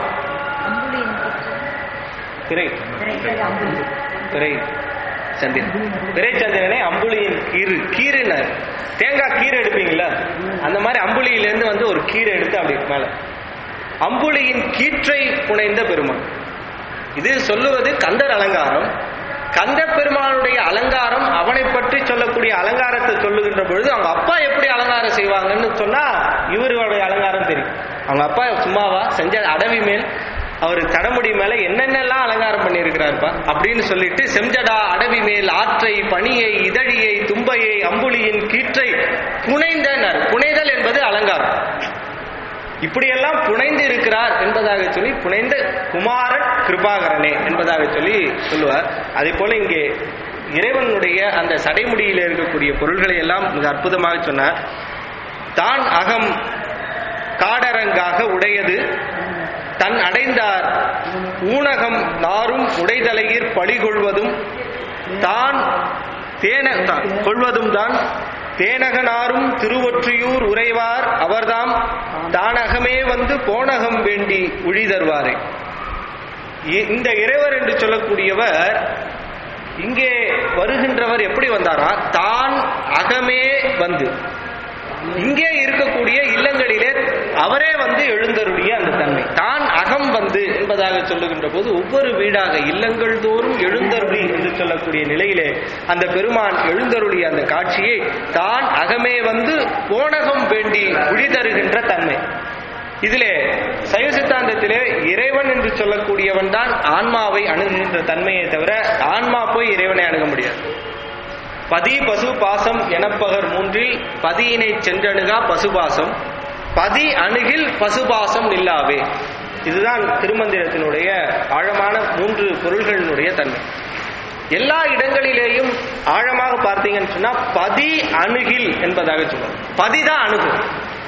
திரை திரை சந்திரன் திரை சந்திரனே அம்புலியின் கீறு கீறுனர் தேங்காய் கீரை எடுப்பீங்களா அந்த மாதிரி அம்புலியிலேருந்து வந்து ஒரு கீரை எடுத்து அப்படி மேல அம்புலியின் கீற்றை புனைந்த பெருமான் இது சொல்லுவது கந்தர் அலங்காரம் கந்த பெருமானுடைய அலங்காரம் அவனை பற்றி சொல்லக்கூடிய அலங்காரத்தை சொல்லுகின்ற பொழுது அவங்க அப்பா எப்படி அலங்காரம் செய்வாங்கன்னு சொன்னா இவர்களுடைய அலங்காரம் தெரியும் அவங்க அப்பா சும்மாவா செஞ்ச அடவி மேல் அவர் தடமுடி மேல என்னென்னலாம் அலங்காரம் பண்ணியிருக்கிறாருப்பா அப்படின்னு சொல்லிட்டு செஞ்சடா அடவி மேல் ஆற்றை பனியை இதழியை தும்பையை அம்புலியின் கீற்றை புனைந்தனர் புனைதல் என்பது அலங்காரம் இப்படியெல்லாம் புனைந்து இருக்கிறார் என்பதாக சொல்லி புனைந்த குமாரன் கிருபாகரனே என்பதாக சொல்லி சொல்லுவார் அதே போல இங்கே இறைவனுடைய அந்த சடைமுடியில் இருக்கக்கூடிய பொருள்களை எல்லாம் மிக அற்புதமாக சொன்னார் தான் அகம் காடரங்காக உடையது தன் அடைந்தார் ஊனகம் நாரும் உடைதலையிற் பழிகொள்வதும் தான் தேன தான் கொள்வதும் தான் தேனகனாரும் திருவொற்றியூர் உறைவார் அவர்தாம் தானகமே வந்து போனகம் வேண்டி உழி தருவாரே இ- இந்த இறைவர் என்று சொல்லக்கூடியவர் இங்கே வருகின்றவர் எப்படி வந்தாரா தான் அகமே வந்து இங்கே இருக்கக்கூடிய இல்லங்களிலே அவரே வந்து எழுந்தருளிய அந்த தன்மை தான் அகம் வந்து என்பதாக சொல்லுகின்ற போது ஒவ்வொரு வீடாக இல்லங்கள் தோறும் எழுந்தருளி என்று சொல்லக்கூடிய நிலையிலே அந்த பெருமான் எழுந்தருளிய அந்த காட்சியை தான் அகமே வந்து போனகம் வேண்டி குடி தருகின்ற தன்மை இதிலே சைவ சித்தாந்தத்திலே இறைவன் என்று சொல்லக்கூடியவன் தான் ஆன்மாவை அணுகுகின்ற தன்மையை தவிர ஆன்மா போய் இறைவனை அணுக முடியாது பதி பசு பாசம் எனப்பகர் மூன்றில் பதியினை சென்றணுகா பசுபாசம் பதி அணுகில் பசுபாசம் நில்லாவே இதுதான் திருமந்திரத்தினுடைய ஆழமான மூன்று பொருள்களினுடைய தன்மை எல்லா இடங்களிலேயும் ஆழமாக பார்த்தீங்கன்னு சொன்னா பதி அணுகில் என்பதாக சொல்லுவோம் பதிதான் அணுகும்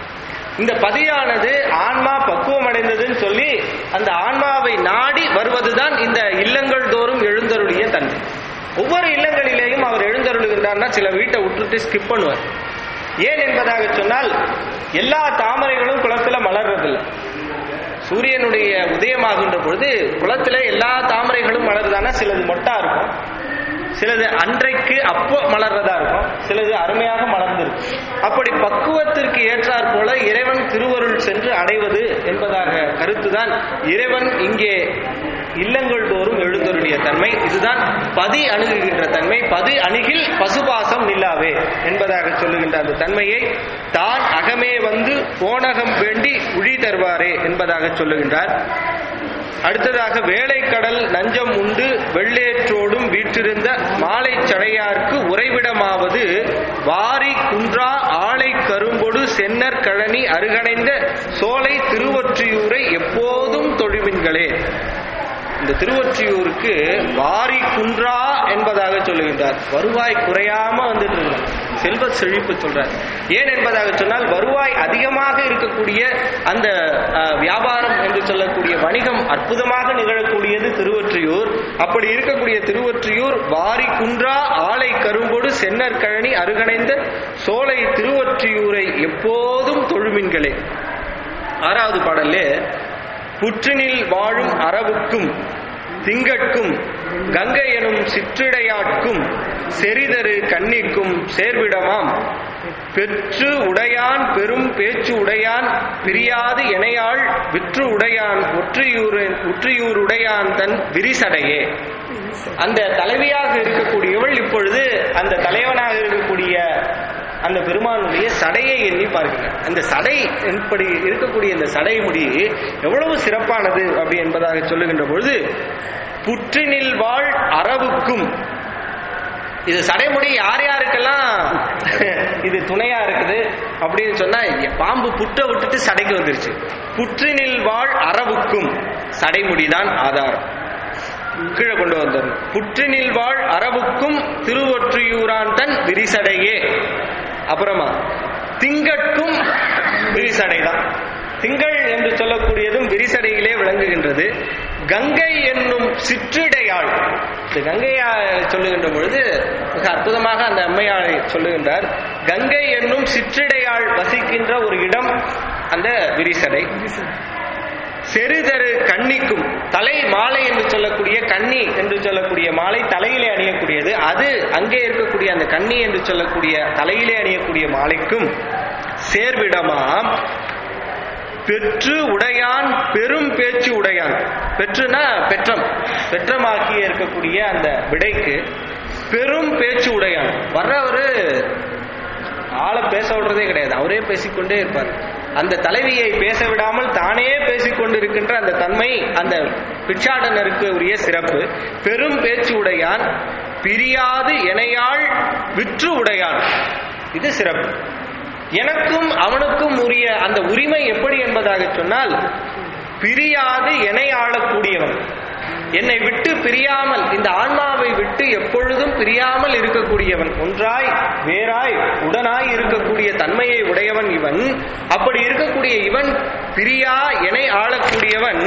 இந்த பதியானது ஆன்மா பக்குவம் அடைந்ததுன்னு சொல்லி அந்த ஆன்மாவை நாடி வருவதுதான் இந்த இல்லங்கள் தோறும் எழுந்தருளிய தன்மை ஒவ்வொரு இல்லங்களிலேயும் அவர் எழுந்தருளுகின்றார்னா சில வீட்டை விட்டுட்டு ஸ்கிப் பண்ணுவார் ஏன் என்பதாக சொன்னால் எல்லா தாமரைகளும் குளத்துல மலர்றதில்லை சூரியனுடைய உதயமாகின்ற பொழுது குளத்துல எல்லா தாமரைகளும் மலருதானா சிலது மொட்டா இருக்கும் சிலது அன்றைக்கு அப்போ மலர்றதா இருக்கும் சிலது அருமையாக மலர்ந்திருக்கும் அப்படி பக்குவத்திற்கு ஏற்றாற் போல இறைவன் திருவருள் சென்று அடைவது என்பதாக கருத்துதான் இறைவன் இங்கே இல்லங்கள் தோறும் எழுந்தருளிய தன்மை இதுதான் பதி அணுகுகின்ற தன்மை பதி அணுகில் பசுபாசம் நில்லாவே என்பதாக சொல்லுகின்ற அந்த தன்மையை தான் அகமே வந்து போனகம் வேண்டி உழி தருவாரே என்பதாக சொல்லுகின்றார் அடுத்ததாக வேலைக்கடல் நஞ்சம் உண்டு வெள்ளேற்றோடும் வீற்றிருந்த மாலை சடையார்க்கு உறைவிடமாவது வாரி குன்றா ஆலை கரும்பொடு சென்னர் கழனி அருகணைந்த சோலை திருவொற்றியூரை எப்போதும் தொழுமின்களே இந்த திருவொற்றியூருக்கு வாரி குன்றா என்பதாக சொல்லுகின்றார் வருவாய் குறையாம வந்துட்டு இருக்கலாம் செல்வ செழிப்பு சொல்றார் ஏன் என்பதாக சொன்னால் வருவாய் அதிகமாக இருக்கக்கூடிய அந்த அஹ், வியாபாரம் என்று சொல்லக்கூடிய வணிகம் அற்புதமாக நிகழக்கூடியது திருவொற்றியூர் அப்படி இருக்கக்கூடிய திருவொற்றியூர் வாரி குன்றா ஆலை கரும்பொடு சென்னர் கழனி அருகணைந்த சோலை திருவொற்றியூரை எப்போதும் தொழுமின்களே ஆறாவது பாடல்லே புற்றினில் வாழும் அரவுக்கும் திங்கட்கும் கங்கை எனும் சிற்றிடையாட்கும் செறிதரு கன்னிக்கும் சேர்விடமாம் பெற்று உடையான் பெரும் பேச்சு உடையான் பிரியாது இணையாள் விற்று உடையான் ஒற்றியூர் உற்றியூருடையான் தன் விரிசடையே அந்த தலைவியாக இருக்கக்கூடியவள் இப்பொழுது அந்த தலைவனாக இருக்கக்கூடிய அந்த பெருமானுடைய சடையை எண்ணி பார்க்கிறார் அந்த சடை இப்படி இருக்கக்கூடிய இந்த சடை முடி எவ்வளவு சிறப்பானது அப்படி என்பதாக சொல்லுகின்ற பொழுது புற்றினில் வாழ் அரவுக்கும் இது சடைமுடி யார் யாருக்கெல்லாம் இது துணையா இருக்குது அப்படின்னு சொன்னா பாம்பு புற்றை விட்டுட்டு சடைக்கு வந்துருச்சு புற்றினில் வாழ் அரவுக்கும் சடைமுடிதான் ஆதாரம் கீழே கொண்டு வந்துடணும் புற்றினில் வாழ் அரவுக்கும் திருவொற்றியூரான் தன் விரிசடையே அப்புறமா திங்கட்கும் விரிசடைதான் திங்கள் என்று சொல்லக்கூடியதும் விரிசடையிலே விளங்குகின்றது கங்கை என்னும் சிற்றிடையாள் இந்த கங்கையா சொல்லுகின்ற பொழுது மிக அற்புதமாக அந்த அம்மையாளை சொல்லுகின்றார் கங்கை என்னும் சிற்றிடையாள் வசிக்கின்ற ஒரு இடம் அந்த விரிசடை செருதரு கன்னிக்கும் தலை மாலை என்று சொல்லக்கூடிய கன்னி என்று சொல்லக்கூடிய மாலை தலையிலே அணியக்கூடியது அது அங்கே இருக்கக்கூடிய அந்த கன்னி என்று சொல்லக்கூடிய தலையிலே அணியக்கூடிய மாலைக்கும் சேர்விடமாம் பெற்று உடையான் பெரும் பேச்சு உடையான் பெற்றுனா பெற்றம் பெற்றமாக்கி இருக்கக்கூடிய அந்த விடைக்கு பெரும் பேச்சு உடையான் வர்றவரு ஆளை பேச விடுறதே கிடையாது அவரே பேசிக்கொண்டே இருப்பார் அந்த தலைவியை பேச விடாமல் தானே பேசிக்கொண்டு இருக்கின்ற அந்த தன்மை அந்த பிச்சாடனருக்கு உரிய சிறப்பு பெரும் பேச்சு உடையான் பிரியாது இணையாள் விற்று உடையான் இது சிறப்பு எனக்கும் அவனுக்கும் உரிய அந்த உரிமை எப்படி என்பதாக சொன்னால் பிரியாது இணை ஆளக்கூடியவன் என்னை விட்டு பிரியாமல் இந்த ஆன்மாவை விட்டு எப்பொழுதும் பிரியாமல் இருக்கக்கூடியவன் ஒன்றாய் வேறாய் உடனாய் இருக்கக்கூடிய தன்மையை உடையவன் இவன் அப்படி இருக்கக்கூடிய இவன் பிரியா இணை ஆளக்கூடியவன்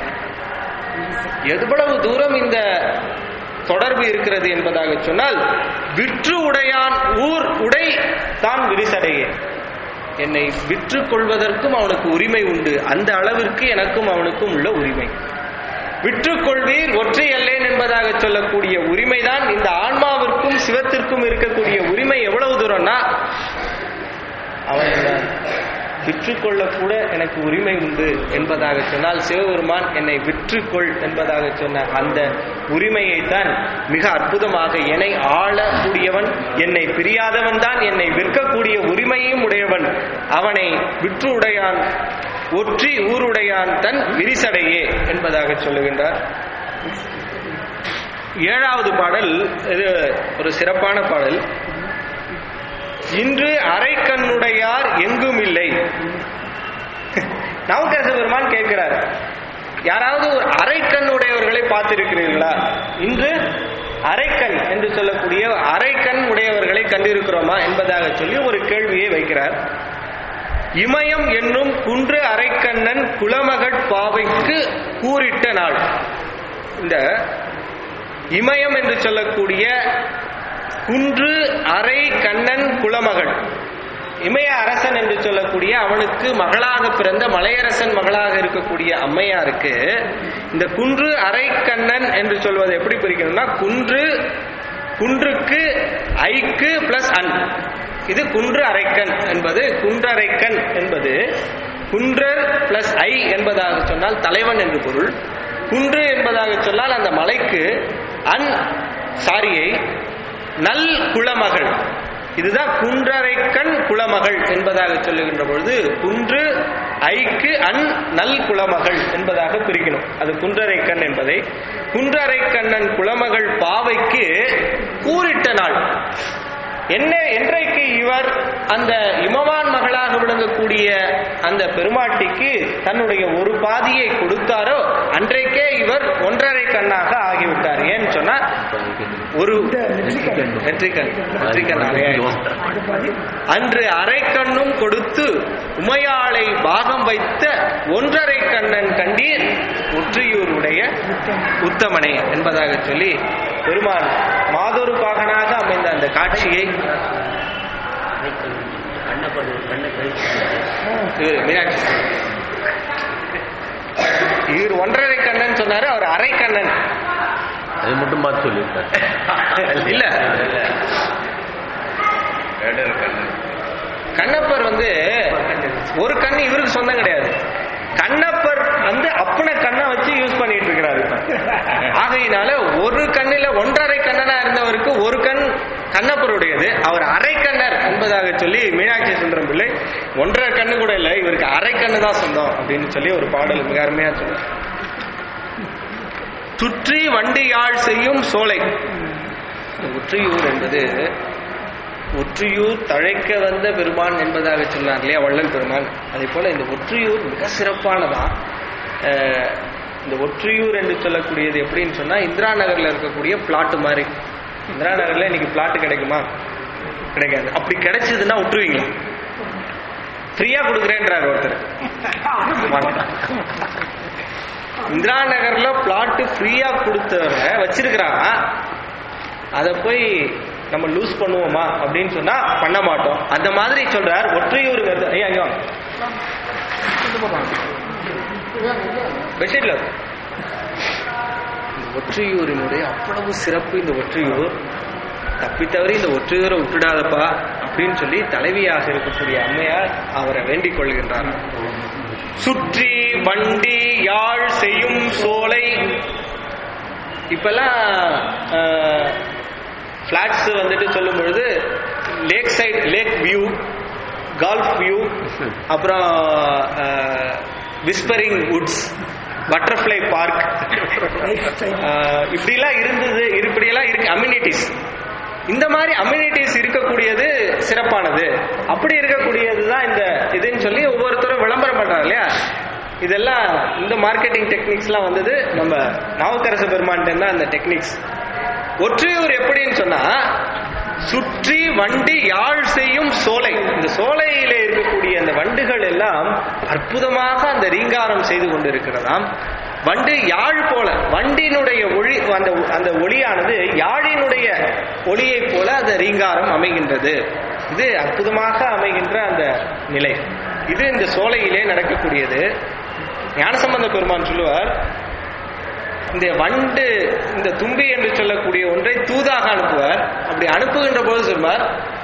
எவ்வளவு தூரம் இந்த தொடர்பு இருக்கிறது என்பதாக சொன்னால் விற்று உடையான் ஊர் உடை தான் விரிசடையே என்னை விற்று கொள்வதற்கும் அவனுக்கு உரிமை உண்டு அந்த அளவிற்கு எனக்கும் அவனுக்கும் உள்ள உரிமை விற்றுக்கொள்வீர் ஒற்றை அல்லேன் என்பதாக சொல்லக்கூடிய உரிமைதான் இந்த ஆன்மாவிற்கும் சிவத்திற்கும் இருக்கக்கூடிய உரிமை எவ்வளவு தூரம்னா அவனை நான் விற்றுக்கொள்ளக் கூட எனக்கு உரிமை உண்டு என்பதாக சொன்னால் சிவபெருமான் என்னை விற்றுக்கொள் என்பதாக சொன்ன அந்த உரிமையை தான் மிக அற்புதமாக என்னை ஆளக்கூடியவன் என்னை பிரியாதவன் தான் என்னை விற்கக்கூடிய உரிமையும் உடையவன் அவனை விற்று உடையான் ஒற்றி ஊருடையான் தன் விரிசடையே என்பதாக சொல்லுகின்றார் ஏழாவது பாடல் இது ஒரு சிறப்பான பாடல் இன்று அரைக்கண்ணுடையார் எங்கும் இல்லை நவகரச பெருமான் கேட்கிறார் யாராவது ஒரு அரைக்கண் உடையவர்களை பார்த்திருக்கிறீர்களா இன்று அரைக்கண் என்று சொல்லக்கூடிய அரைக்கண் உடையவர்களை கண்டிருக்கிறோமா என்பதாக சொல்லி ஒரு கேள்வியை வைக்கிறார் இமயம் என்னும் குன்று அரைக்கண்ணன் குலமகட் பாவைக்கு கூறிட்ட நாள் இந்த இமயம் என்று சொல்லக்கூடிய குன்று அரை கண்ணன் குலமகள் இமய அரசன் என்று சொல்லக்கூடிய அவனுக்கு மகளாக பிறந்த மலையரசன் மகளாக இருக்கக்கூடிய அம்மையாருக்கு இந்த குன்று அரை கண்ணன் என்று சொல்வது எப்படி பிரிக்கணும்னா குன்று குன்றுக்கு ஐக்கு பிளஸ் அன் இது குன்று அரைக்கன் என்பது குன்றரைக்கன் என்பது குன்றர் பிளஸ் ஐ என்பதாக சொன்னால் தலைவன் என்று பொருள் குன்று என்பதாக சொன்னால் அந்த மலைக்கு அன் சாரியை நல் குலமகள் இதுதான் குன்றரைக்கண் குலமகள் என்பதாக சொல்லுகின்ற பொழுது குன்று ஐக்கு அன் நல் குலமகள் என்பதாக பிரிக்கணும் அது குன்றரைக்கண் என்பதை குன்றரைக்கண்ணன் குலமகள் பாவைக்கு கூறிட்ட நாள் என்ன என்றைக்கு இவர் அந்த இமவான் மகளாக விளங்கக்கூடிய அந்த பெருமாட்டிக்கு தன்னுடைய ஒரு பாதியை கொடுத்தாரோ அன்றைக்கே இவர் ஒன்றரை கண்ணாக ஆகிவிட்டார் ஏன்னு சொன்னா ஒரு நெற்றிக்கண் நெற்றிக்கண் அறையாயிடுச்சு. அன்று அரைக்கண்ணும் கொடுத்து உமையாளை பாகம் வைத்த ஒன்றரை கண்ணன் கண்டீர் ஒற்றியூருடைய உத்தமனே என்பதாக சொல்லி பெருமான் மாதொரு பாகனாக அமைந்த அந்த காட்சியை இவரு மீனாட்சி இவர் ஒன்றரை கண்ணன் சொன்னாரு அவர் அரை கண்ணன் அது மட்டும் பார்த்து சொல்லியிருக்காரு இல்ல கண்ணப்பர் வந்து ஒரு கண்ணு இவருக்கு சொந்தம் கிடையாது கண்ணப்பர் வந்து அப்பன கண்ணை வச்சு யூஸ் பண்ணிட்டு இருக்கிறாரு இப்ப. ஆகையினால ஒரு கண்ணில ஒன்றரை கண்ணனா இருந்தவருக்கு ஒரு கண் கண்ணப்பருடையது அவர் அரை கண்ணர் என்பதாக சொல்லி மீனாட்சி சுந்தரம் பிள்ளை ஒன்றரை கண்ணு கூட இல்லை இவருக்கு அரை கண்ணு தான் சொந்தம் அப்படின்னு சொல்லி ஒரு பாடல் மிக அருமையா சொல்றார் சுற்றி வண்டி யாழ் செய்யும் சோலை இந்த ஒற்றியூர் என்பது ஒற்றியூர் தழைக்க வந்த பெருமான் என்பதாக சொன்னார் இல்லையா வள்ளல் பெருமான் அதே போல இந்த ஒற்றியூர் மிக சிறப்பானதான் அஹ், இந்த ஒற்றியூர் என்று சொல்லக்கூடியது எப்படின்னு சொன்னா இந்திரா நகர்ல இருக்கக்கூடிய பிளாட் மாதிரி இந்திரா நகர்ல இன்னைக்கு பிளாட் கிடைக்குமா கிடைக்காது அப்படி கிடைச்சதுன்னா விட்டுருவீங்களா ஃப்ரீயா கொடுக்குறேன்றார் ஒருத்தர் இந்திரா நகர்ல பிளாட் ஃப்ரீயா கொடுத்தவரை வச்சிருக்கிறான் அதை போய் நம்ம லூஸ் பண்ணுவோமா அப்படின்னு சொன்னா பண்ண மாட்டோம் அந்த மாதிரி சொல்றார் ஒற்றையூருங்கிறது ஐயா ஐயா பெட்ஷீட்ல இருக்கு. இந்த ஒற்றையூரினுடைய அவ்வளவு சிறப்பு இந்த ஒற்றையூர் தப்பித்தவரை இந்த ஒற்றையூரை விட்டுடாதப்பா அப்படின்னு சொல்லி தலைவியாக இருக்கக்கூடிய அம்மையார் அவரை வேண்டிக் கொள்கின்றார் சுற்றி வண்டி யாழ் செய்யும் சோலை இப்பெல்லாம் ஃபிளாட்ஸ் வந்துட்டு சொல்லும் பொழுது lake side lake view golf view அப்புறம் விஸ்பரிங் வுட்ஸ் பட்டர்ஃப்ளை பார்க் இப்படிலாம் இருந்தது இப்படியெல்லாம் இருக்கு அம்யூனிட்டிஸ் இந்த மாதிரி அம்யூனிட்டிஸ் இருக்கக்கூடியது சிறப்பானது அப்படி இருக்கக்கூடியது தான் இந்த இதுன்னு சொல்லி ஒவ்வொருத்தரும் விளம்பரம் பண்றாங்க இல்லையா இதெல்லாம் இந்த மார்க்கெட்டிங் டெக்னிக்ஸ்லாம் வந்தது நம்ம நாவுக்கரசு பெருமான்ட்டு தான் அந்த டெக்னிக்ஸ் ஒற்றையூர் எப்படின்னு சொன்னா சுற்றி வண்டி யாழ் செய்யும் சோலை இந்த சோலையில இருக்கக்கூடிய அந்த வண்டுகள் எல்லாம் அற்புதமாக அந்த ரீங்காரம் செய்து கொண்டிருக்கிறதாம் வண்டு யாழ் போல வண்டினுடைய ஒளி அந்த அந்த ஒளியானது யாழினுடைய ஒளியைப் போல அந்த ரீங்காரம் அமைகின்றது இது அற்புதமாக அமைகின்ற அந்த நிலை இது இந்த சோலையிலே நடக்கக்கூடியது ஞானசம்பந்த பெருமான் சொல்லுவார் இந்த வண்டு இந்த தும்பி என்று சொல்லக்கூடிய ஒன்றை தூதாக அனுப்புவார் அப்படி அனுப்புகின்ற போது சொல்வார்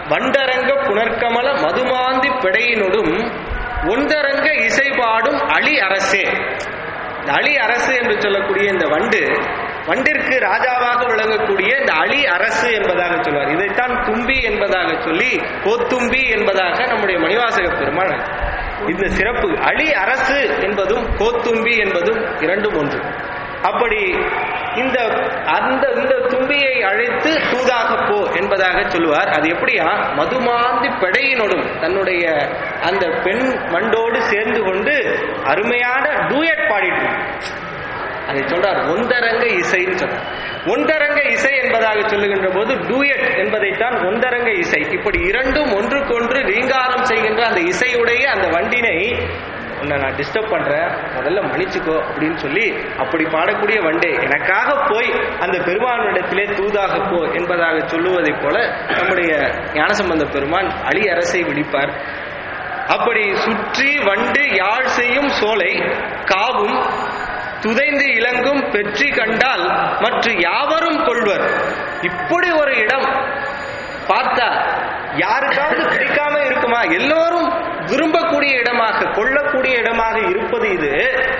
வண்டரங்க புனர்கமல மதுமாந்தி பிடையினொடும் ஒன்றரங்க இசைபாடும் அழி அரசே இந்த அலி அரசு என்று சொல்லக்கூடிய இந்த வண்டு வண்டிற்கு ராஜாவாக விளங்கக்கூடிய இந்த அலி அரசு என்பதாக சொல்வார் இதைத்தான் தும்பி என்பதாக சொல்லி கோத்தும்பி என்பதாக நம்முடைய மணிவாசக பெருமாள் இந்த சிறப்பு அலி அரசு என்பதும் கோத்தும்பி என்பதும் இரண்டும் ஒன்று அப்படி இந்த அந்த இந்த தும்பியை அழைத்து தூதாக போ என்பதாக சொல்லுவார் அது எப்படியா மதுமாந்தி பெடையினோடும் தன்னுடைய அந்த பெண் மண்டோடு சேர்ந்து கொண்டு அருமையான டூயட் பாடிட்டு இருக்கு. அதை சொல்றார் ஒந்தரங்க இசைன்னு சொல்றார் ஒந்தரங்க இசை என்பதாக சொல்லுகின்ற போது டூயட் என்பதைத்தான் ஒந்தரங்க இசை இப்படி இரண்டும் ஒன்றுக்கொன்று ரீங்காரம் செய்கின்ற அந்த இசையுடைய அந்த வண்டினை உன்னை நான் டிஸ்டர்ப் பண்றேன் முதல்ல மன்னிச்சுக்கோ அப்படின்னு சொல்லி அப்படி பாடக்கூடிய வண்டே எனக்காக போய் அந்த பெருமானிடத்திலே தூதாக போ என்பதாக சொல்லுவதைப் போல நம்முடைய ஞானசம்பந்த பெருமான் அலி அரசை விழிப்பார் அப்படி சுற்றி வண்டு யாழ் செய்யும் சோலை காவும் துதைந்து இலங்கும் பெற்றி கண்டால் மற்ற யாவரும் கொள்வர் இப்படி ஒரு இடம் பார்த்தா யாருக்காவது பிடிக்காம இருக்குமா எல்லோரும் விரும்பக்கூடிய இடமாக கொள்ளக்கூடிய இடமாக இருப்பது இது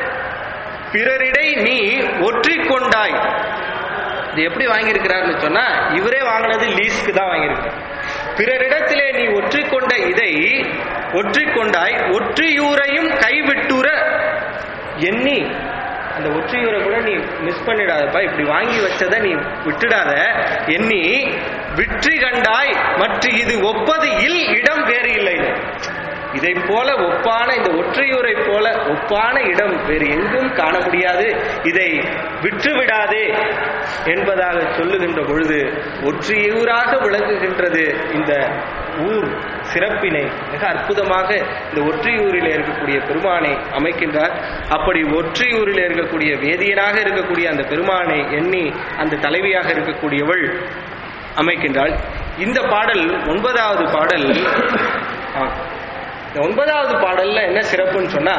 பிறரிடை நீ ஒற்றிக் கொண்டாய் இது எப்படி வாங்கியிருக்கிறார்னு சொன்னா இவரே வாங்கினது லீஸ்க்கு தான் வாங்கியிருக்கார் பிறரிடத்திலே நீ ஒற்றிக்கொண்ட இதை ஒற்றிக்கொண்டாய் ஒற்றியூரையும் கைவிட்டுற எண்ணி அந்த ஒற்றியூரை கூட நீ மிஸ் பண்ணிடாதப்பா இப்படி வாங்கி வச்சதை நீ விட்டுடாத எண்ணி விற்றி கண்டாய் மற்ற இது ஒப்பது இல் இடம் வேறு இல்லைன்னு இதை போல ஒப்பான இந்த ஒற்றையூரை போல ஒப்பான இடம் வேறு எங்கும் காண முடியாது இதை விற்று விடாதே என்பதாக சொல்லுகின்ற பொழுது ஒற்றையூராக விளங்குகின்றது இந்த ஊர் சிறப்பினை மிக அற்புதமாக இந்த ஒற்றையூரில் இருக்கக்கூடிய பெருமானை அமைக்கின்றார் அப்படி ஒற்றையூரில் இருக்கக்கூடிய வேதியனாக இருக்கக்கூடிய அந்த பெருமானை எண்ணி அந்த தலைவியாக இருக்கக்கூடியவள் அமைக்கின்றாள் இந்த பாடல் ஒன்பதாவது பாடல் ஆ, இந்த ஒன்பதாவது பாடல்ல என்ன சிறப்புன்னு சொன்னா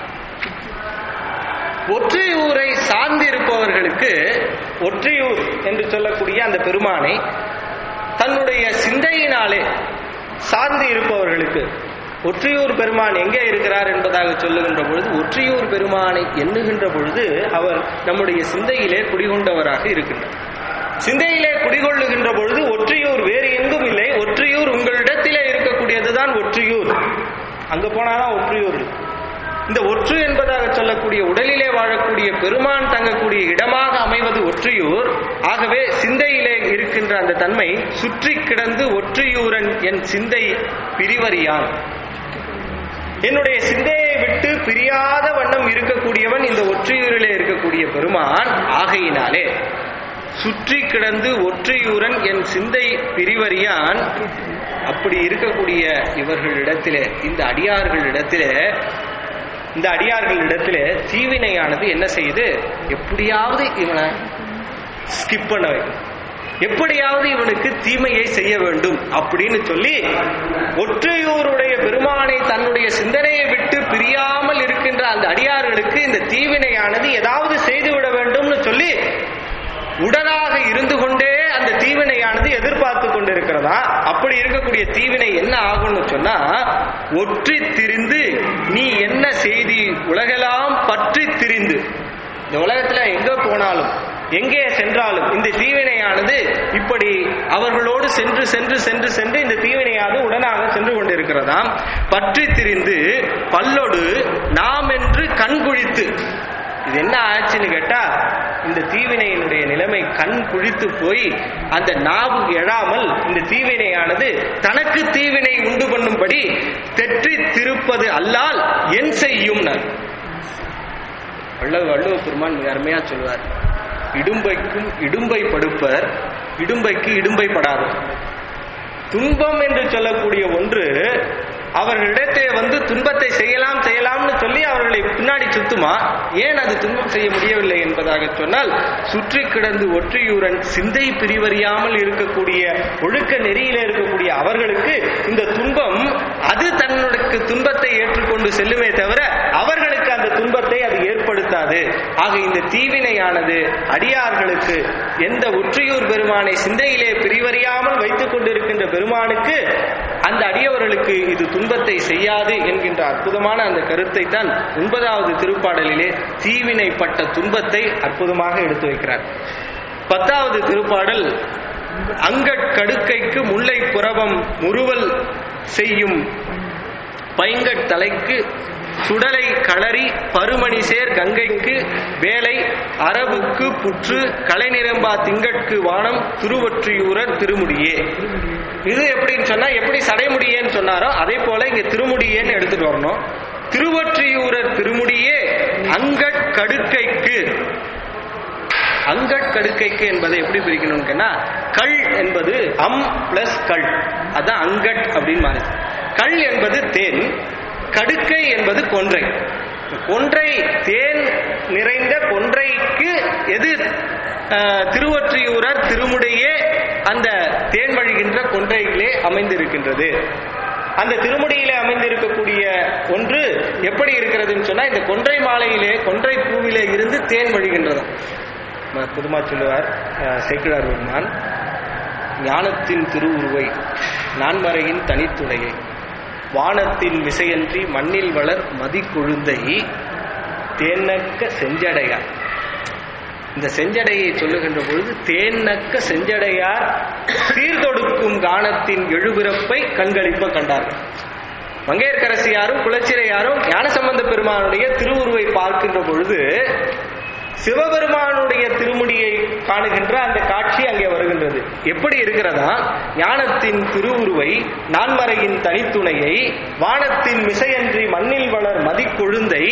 ஒற்றையூரை சார்ந்து இருப்பவர்களுக்கு ஒற்றையூர் என்று சொல்லக்கூடிய அந்த பெருமானை தன்னுடைய சிந்தையினாலே சார்ந்து இருப்பவர்களுக்கு ஒற்றையூர் பெருமான் எங்கே இருக்கிறார் என்பதாக சொல்லுகின்ற பொழுது ஒற்றையூர் பெருமானை எண்ணுகின்ற பொழுது அவர் நம்முடைய சிந்தையிலே குடிகொண்டவராக இருக்கின்றார் சிந்தையிலே குடிகொள்ளுகின்ற பொழுது ஒற்றையூர் வேறு எங்கும் இல்லை ஒற்றையூர் உங்களிடத்திலே இருக்கக்கூடியதுதான் ஒற்றையூர் அங்க போனாதான் ஒற்றையூர் இருக்கு. இந்த ஒற்று என்பதாக சொல்லக்கூடிய உடலிலே வாழக்கூடிய பெருமான் தங்கக்கூடிய இடமாக அமைவது ஒற்றையூர் ஆகவே சிந்தையிலே இருக்கின்ற அந்த தன்மை சுற்றி கிடந்து ஒற்றையூரன் என் சிந்தை பிரிவறியான் என்னுடைய சிந்தையை விட்டு பிரியாத வண்ணம் இருக்கக்கூடியவன் இந்த ஒற்றையூரிலே இருக்கக்கூடிய பெருமான் ஆகையினாலே சுற்றி கிடந்து ஒற்றையூரன் என் சிந்தை பிரிவறியான் அப்படி இருக்கக்கூடிய இவர்களிடத்திலே இந்த அடியார்களிடத்திலே இந்த அடியார்களிடத்திலே தீவினையானது என்ன செய்யுது எப்படியாவது இவனை ஸ்கிப் பண்ண வைக்கும் எப்படியாவது இவனுக்கு தீமையை செய்ய வேண்டும் அப்படின்னு சொல்லி ஒற்றையூருடைய பெருமானை தன்னுடைய சிந்தனையை விட்டு பிரியாமல் இருக்கின்ற அந்த அடியார்களுக்கு இந்த தீவினையானது ஏதாவது செய்துவிட வேண்டும்னு சொல்லி உடனாக இருந்து கொண்டே அந்த தீவினையானது எதிர்பார்த்து கொண்டிருக்கிறதா அப்படி இருக்கக்கூடிய தீவினை என்ன ஆகும்னு சொன்னா ஒற்றி திரிந்து நீ என்ன செய்தி உலகெல்லாம் பற்றி திரிந்து இந்த உலகத்துல எங்க போனாலும் எங்கே சென்றாலும் இந்த தீவினையானது இப்படி அவர்களோடு சென்று சென்று சென்று சென்று இந்த தீவினையானது உடனாக சென்று கொண்டிருக்கிறதாம் பற்றி திரிந்து பல்லொடு நாம் என்று கண்குழித்து இது என்ன ஆச்சுன்னு கேட்டா இந்த தீவினையினுடைய நிலைமை கண் குழித்து போய் அந்த நாவு எழாமல் இந்த தீவினையானது தனக்கு தீவினை உண்டு பண்ணும்படி தெற்றி திருப்பது அல்லால் என் செய்யும் வள்ளுவ வள்ளுவ பெருமான் மிக அருமையா சொல்வார் இடும்பைக்கும் இடும்பை படுப்பர் இடும்பைக்கு இடும்பை படாதவர் துன்பம் என்று சொல்லக்கூடிய ஒன்று அவர்களிடத்தே வந்து துன்பத்தை செய்யலாம் செய்யலாம்னு சொல்லி அவர்களை பின்னாடி சுத்துமா ஏன் அது துன்பம் செய்ய முடியவில்லை என்பதாக சொன்னால் சுற்றி கிடந்து ஒற்றியூரன் சிந்தை பிரிவறியாமல் இருக்கக்கூடிய ஒழுக்க நெறியில இருக்கக்கூடிய அவர்களுக்கு இந்த துன்பம் அது தன்னுடைய துன்பத்தை ஏற்றுக்கொண்டு செல்லுமே தவிர அவர்களுக்கு அந்த துன்பத்தை அது ஏற்படுத்த பொருந்தாது ஆக இந்த தீவினையானது அடியார்களுக்கு எந்த உற்றியூர் பெருமானை சிந்தையிலே பிரிவறியாமல் வைத்துக் கொண்டிருக்கின்ற பெருமானுக்கு அந்த அடியவர்களுக்கு இது துன்பத்தை செய்யாது என்கின்ற அற்புதமான அந்த கருத்தை தான் ஒன்பதாவது திருப்பாடலிலே தீவினைப்பட்ட துன்பத்தை அற்புதமாக எடுத்து வைக்கிறார் பத்தாவது திருப்பாடல் அங்கட்கடுக்கைக்கு முல்லை புறவம் முறுவல் செய்யும் பைங்கட் தலைக்கு சுடலை களரி பருமணி சேர் கங்கைக்கு வேலை அரவுக்கு புற்று கலைநிரம்பா திங்கட்கு வானம் திருவொற்றியூரர் திருமுடியே இது எப்படின்னு சொன்னா எப்படி சடைமுடியேன்னு சொன்னாரோ அதே போல இங்க திருமுடியேன்னு எடுத்துட்டு வரணும் திருவொற்றியூரர் திருமுடியே அங்கட்கடுக்கைக்கு அங்கட்கடுக்கைக்கு என்பதை எப்படி பிரிக்கணும்னு கேட்டா கள் என்பது அம் பிளஸ் கள் அதான் அங்கட் அப்படின்னு மாறுது கள் என்பது தேன் கடுக்கை என்பது கொன்றை கொன்றை தேன் நிறைந்த கொன்றைக்கு எது அஹ், திருவொற்றியூரர் திருமுடியே அந்த தேன் வழிகின்ற கொன்றையிலே அமைந்திருக்கின்றது அந்த திருமுடியிலே அமைந்திருக்கக்கூடிய ஒன்று எப்படி இருக்கிறதுன்னு சொன்னா இந்த கொன்றை மாலையிலே கொன்றை பூவிலே இருந்து தேன் வழிகின்றது புதுமா சொல்லுவார் அஹ், சேக்கிழார் பெருமான் ஞானத்தின் திருவுருவை நான்மறையின் தனித்துணையை வானத்தின் விசையன்றி மண்ணில் வளர் மதிக்கொழுந்தை தேனக்க செஞ்சடையார் இந்த செஞ்சடையை சொல்லுகின்ற பொழுது தேனக்க செஞ்சடையார் சீர்தொடுக்கும் கானத்தின் எழுபிறப்பை கண்களிப்ப கண்டார்கள் மங்கையர்க்கரசியாரும் குலச்சிரையாரும் ஞானசம்பந்த பெருமானுடைய திருவுருவை பார்க்கின்ற பொழுது சிவபெருமானுடைய திருமுடியை காணுகின்ற அந்த காட்சி அங்கே வருகின்றது எப்படி இருக்கிறதா ஞானத்தின் திருவுருவை நான்மறையின் தனித்துணையை வானத்தின் மிசையன்றி மண்ணில் வளர் மதிக்கொழுந்தை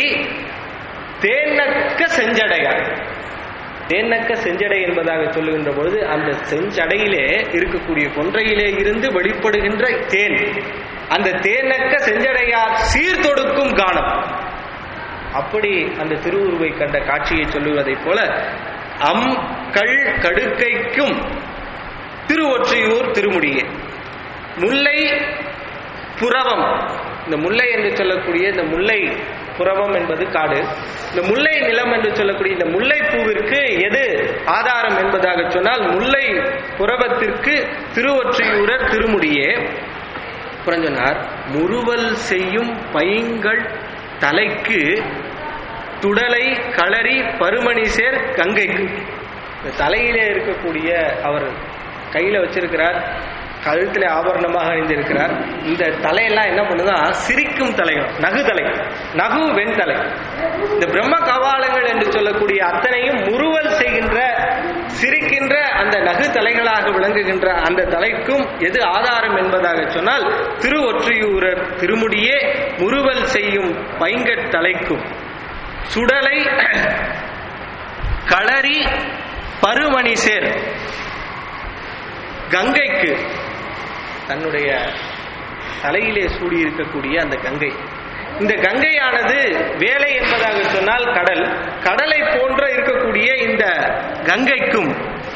தேனக்க செஞ்சடையார் தேனக்க செஞ்சடை என்பதாக சொல்லுகின்ற பொழுது அந்த செஞ்சடையிலே இருக்கக்கூடிய கொன்றையிலே இருந்து வெளிப்படுகின்ற தேன் அந்த தேனக்க செஞ்சடையார் சீர்தொடுக்கும் கானம் அப்படி அந்த திருவுருவை கண்ட காட்சியை சொல்லுவதைப் போல அம் கள் கடுக்கைக்கும் திருவொற்றியூர் திருமுடியே முல்லை புறவம் இந்த முல்லை என்று சொல்லக்கூடிய இந்த முல்லை புறவம் என்பது காடு இந்த முல்லை நிலம் என்று சொல்லக்கூடிய இந்த முல்லை பூவிற்கு எது ஆதாரம் என்பதாக சொன்னால் முல்லை புறவத்திற்கு திருவொற்றியூரர் திருமுடியே அப்புறம் சொன்னார் முறுவல் செய்யும் பைங்கள் தலைக்கு துடலை களரி பருமணி சேர் கங்கைக்கு இந்த தலையிலே இருக்கக்கூடிய அவர் கையில வச்சிருக்கிறார் கழுத்துல ஆபரணமாக அணிந்திருக்கிறார் இந்த தலையெல்லாம் என்ன பண்ணுதா சிரிக்கும் தலைகள் நகு தலை நகு வெண்தலை இந்த பிரம்ம கவாலங்கள் என்று சொல்லக்கூடிய அத்தனையும் முறுவல் செய்கின்ற சிரிக்கின்ற அந்த நகு தலைகளாக விளங்குகின்ற அந்த தலைக்கும் எது ஆதாரம் என்பதாக சொன்னால் திருவொற்றியூரர் திருமுடியே முறுவல் செய்யும் பைங்கட் தலைக்கும் சுடலை களரி பருமணி சேர் கங்கைக்கு தன்னுடைய தலையிலே சூடி இருக்கக்கூடிய அந்த கங்கை இந்த கங்கையானது வேலை என்பதாக சொன்னால் கடல் கடலை போன்ற இருக்கக்கூடிய இந்த கங்கைக்கும்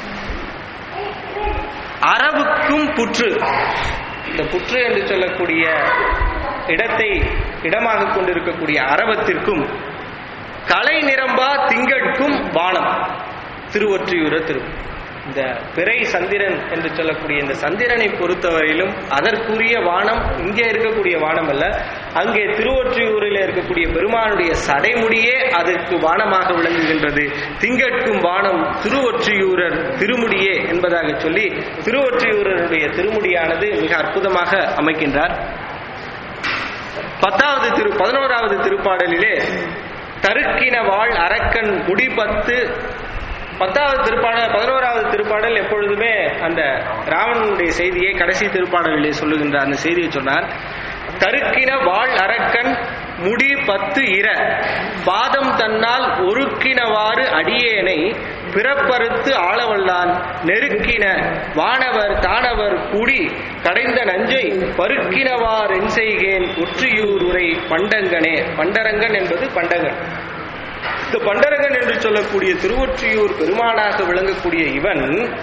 அரவுக்கும் புற்று இந்த புற்று என்று சொல்லக்கூடிய இடத்தை இடமாக கொண்டிருக்கக்கூடிய அரவத்திற்கும் கலை நிரம்பா திங்கட்கும் வானம் திருவொற்றியூர திரு இந்த பிறை சந்திரன் என்று சொல்லக்கூடிய இந்த சந்திரனை பொறுத்தவரையிலும் அதற்குரிய வானம் இங்கே இருக்கக்கூடிய வானம் அல்ல அங்கே திருவொற்றியூரில் இருக்கக்கூடிய பெருமானுடைய சடைமுடியே அதற்கு வானமாக விளங்குகின்றது திங்கட்கும் வானம் திருவொற்றியூரர் திருமுடியே என்பதாக சொல்லி திருவொற்றியூரருடைய திருமுடியானது மிக அற்புதமாக அமைக்கின்றார் பத்தாவது திரு பதினோராவது திருப்பாடலிலே தருக்கின வாழ் அரக்கன் முடிபத்து பத்தாவது திருப்பாடல் பதினோராவது திருப்பாடல் எப்பொழுதுமே அந்த ராவணனுடைய செய்தியை கடைசி திருப்பாடலிலே சொல்லுகின்ற அந்த செய்தியை சொன்னார் தருக்கின வாழ் அரக்கன் முடி பத்து இர பாதம் தன்னால் ஒருக்கினவாறு அடியேனை பிறப்பறுத்து ஆளவல்லான் நெருக்கின வானவர் தானவர் கூடி கடைந்த நஞ்சை பருக்கினவார் என் செய்கேன் ஒற்றியூர் உரை பண்டங்கனே பண்டரங்கன் என்பது பண்டங்கன் இந்த பண்டரங்கன் என்று சொல்லக்கூடிய திருவொற்றியூர் பெருமானாக விளங்கக்கூடிய இவன்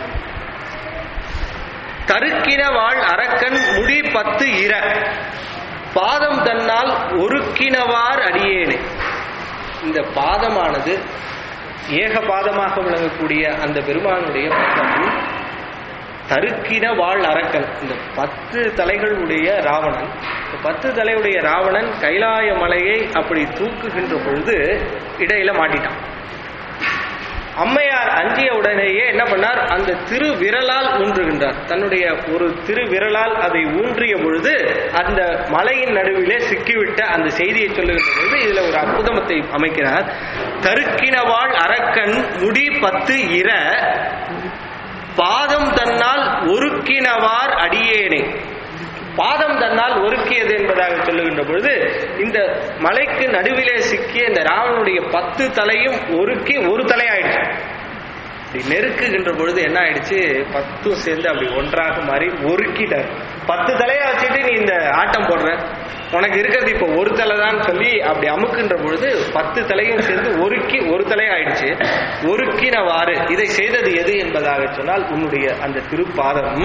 தருக்கின வாழ் அரக்கன் முடி பத்து இர பாதம் தன்னால் ஒருக்கினவார் அடியேனே இந்த பாதமானது ஏக பாதமாக விளங்கக்கூடிய அந்த பெருமானுடைய பாதம் தருக்கின வாழ் அரக்கன் இந்த பத்து தலைகளுடைய ராவணன் இந்த பத்து தலையுடைய ராவணன் கைலாய மலையை அப்படி தூக்குகின்ற பொழுது இடையில மாட்டிட்டான் அம்மையார் அஞ்சிய உடனேயே என்ன பண்ணார் அந்த திரு விரலால் ஊன்றுகின்றார் தன்னுடைய ஒரு திரு விரலால் அதை ஊன்றிய பொழுது அந்த மலையின் நடுவிலே சிக்கிவிட்ட அந்த செய்தியை சொல்லுகின்ற பொழுது இதுல ஒரு அற்புதமத்தை அமைக்கிறார் தருக்கினவாள் அரக்கன் முடி பத்து இர பாதம் தன்னால் ஒருக்கினவார் அடியேனே பாதம் தன்னால் ஒருக்கியது என்பதாக சொல்லுகின்ற பொழுது இந்த மலைக்கு நடுவிலே சிக்கிய இந்த ராவனுடைய பத்து தலையும் ஒருக்கி ஒரு தலையாயிடுச்சு அப்படி நெருக்குகின்ற பொழுது என்ன ஆயிடுச்சு பத்தும் சேர்ந்து அப்படி ஒன்றாக மாறி ஒருக்கிட்டார் பத்து தலையை வச்சுட்டு நீ இந்த ஆட்டம் போடுற உனக்கு இருக்கிறது இப்போ ஒரு தலை தான் சொல்லி அப்படி அமுக்குன்ற பொழுது பத்து தலையும் சேர்ந்து ஒருக்கி ஒரு தலை ஆயிடுச்சு ஒருக்கினவாறு இதை செய்தது எது என்பதாக சொன்னால் உன்னுடைய அந்த திருப்பாதம்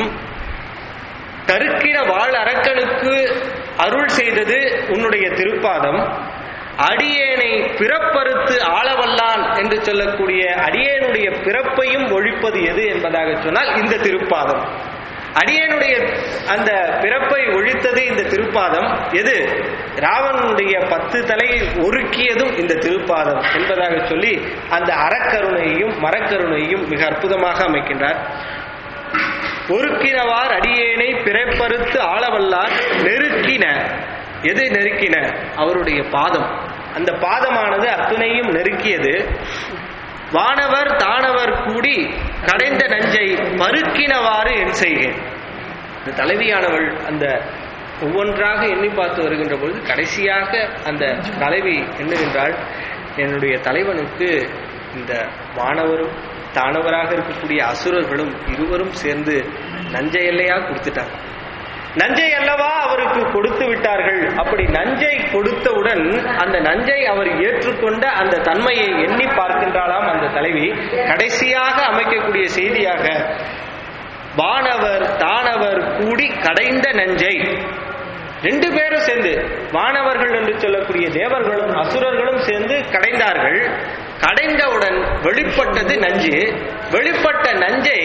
தருக்கிற வாழ் அரக்கனுக்கு அருள் செய்தது உன்னுடைய திருப்பாதம் அடியேனை பிறப்பறுத்து ஆளவல்லான் என்று சொல்லக்கூடிய அடியேனுடைய பிறப்பையும் ஒழிப்பது எது என்பதாக சொன்னால் இந்த திருப்பாதம் அடியேனுடைய அந்த பிறப்பை ஒழித்தது இந்த திருப்பாதம் எது ராவணனுடைய பத்து தலையை ஒருக்கியதும் இந்த திருப்பாதம் என்பதாக சொல்லி அந்த அறக்கருணையையும் மரக்கருணையையும் மிக அற்புதமாக அமைக்கின்றார் ஒருக்கினவார் அடியேனை பிறப்பறுத்து ஆளவல்லார் நெருக்கின எது நெருக்கின அவருடைய பாதம் அந்த பாதமானது அத்துணையும் நெருக்கியது வானவர் தானவர் கூடி கடைந்த நஞ்சை மறுக்கினவாறு என் செய்கேன் இந்த தலைவியானவள் அந்த ஒவ்வொன்றாக எண்ணி பார்த்து வருகின்ற பொழுது கடைசியாக அந்த தலைவி எண்ணுகின்றாள் என்னுடைய தலைவனுக்கு இந்த வானவரும் தானவராக இருக்கக்கூடிய அசுரர்களும் இருவரும் சேர்ந்து நஞ்சை எல்லையா கொடுத்துட்டாங்க நஞ்சை அல்லவா அவருக்கு கொடுத்து விட்டார்கள் அப்படி நஞ்சை கொடுத்தவுடன் அந்த நஞ்சை அவர் ஏற்றுக்கொண்ட அந்த தன்மையை எண்ணி பார்க்கின்றாளாம் அந்த தலைவி கடைசியாக அமைக்கக்கூடிய செய்தியாக வானவர் தானவர் கூடி கடைந்த நஞ்சை ரெண்டு பேரும் சேர்ந்து வானவர்கள் என்று சொல்லக்கூடிய தேவர்களும் அசுரர்களும் சேர்ந்து கடைந்தார்கள் கடைந்தவுடன் வெளிப்பட்டது நஞ்சு வெளிப்பட்ட நஞ்சை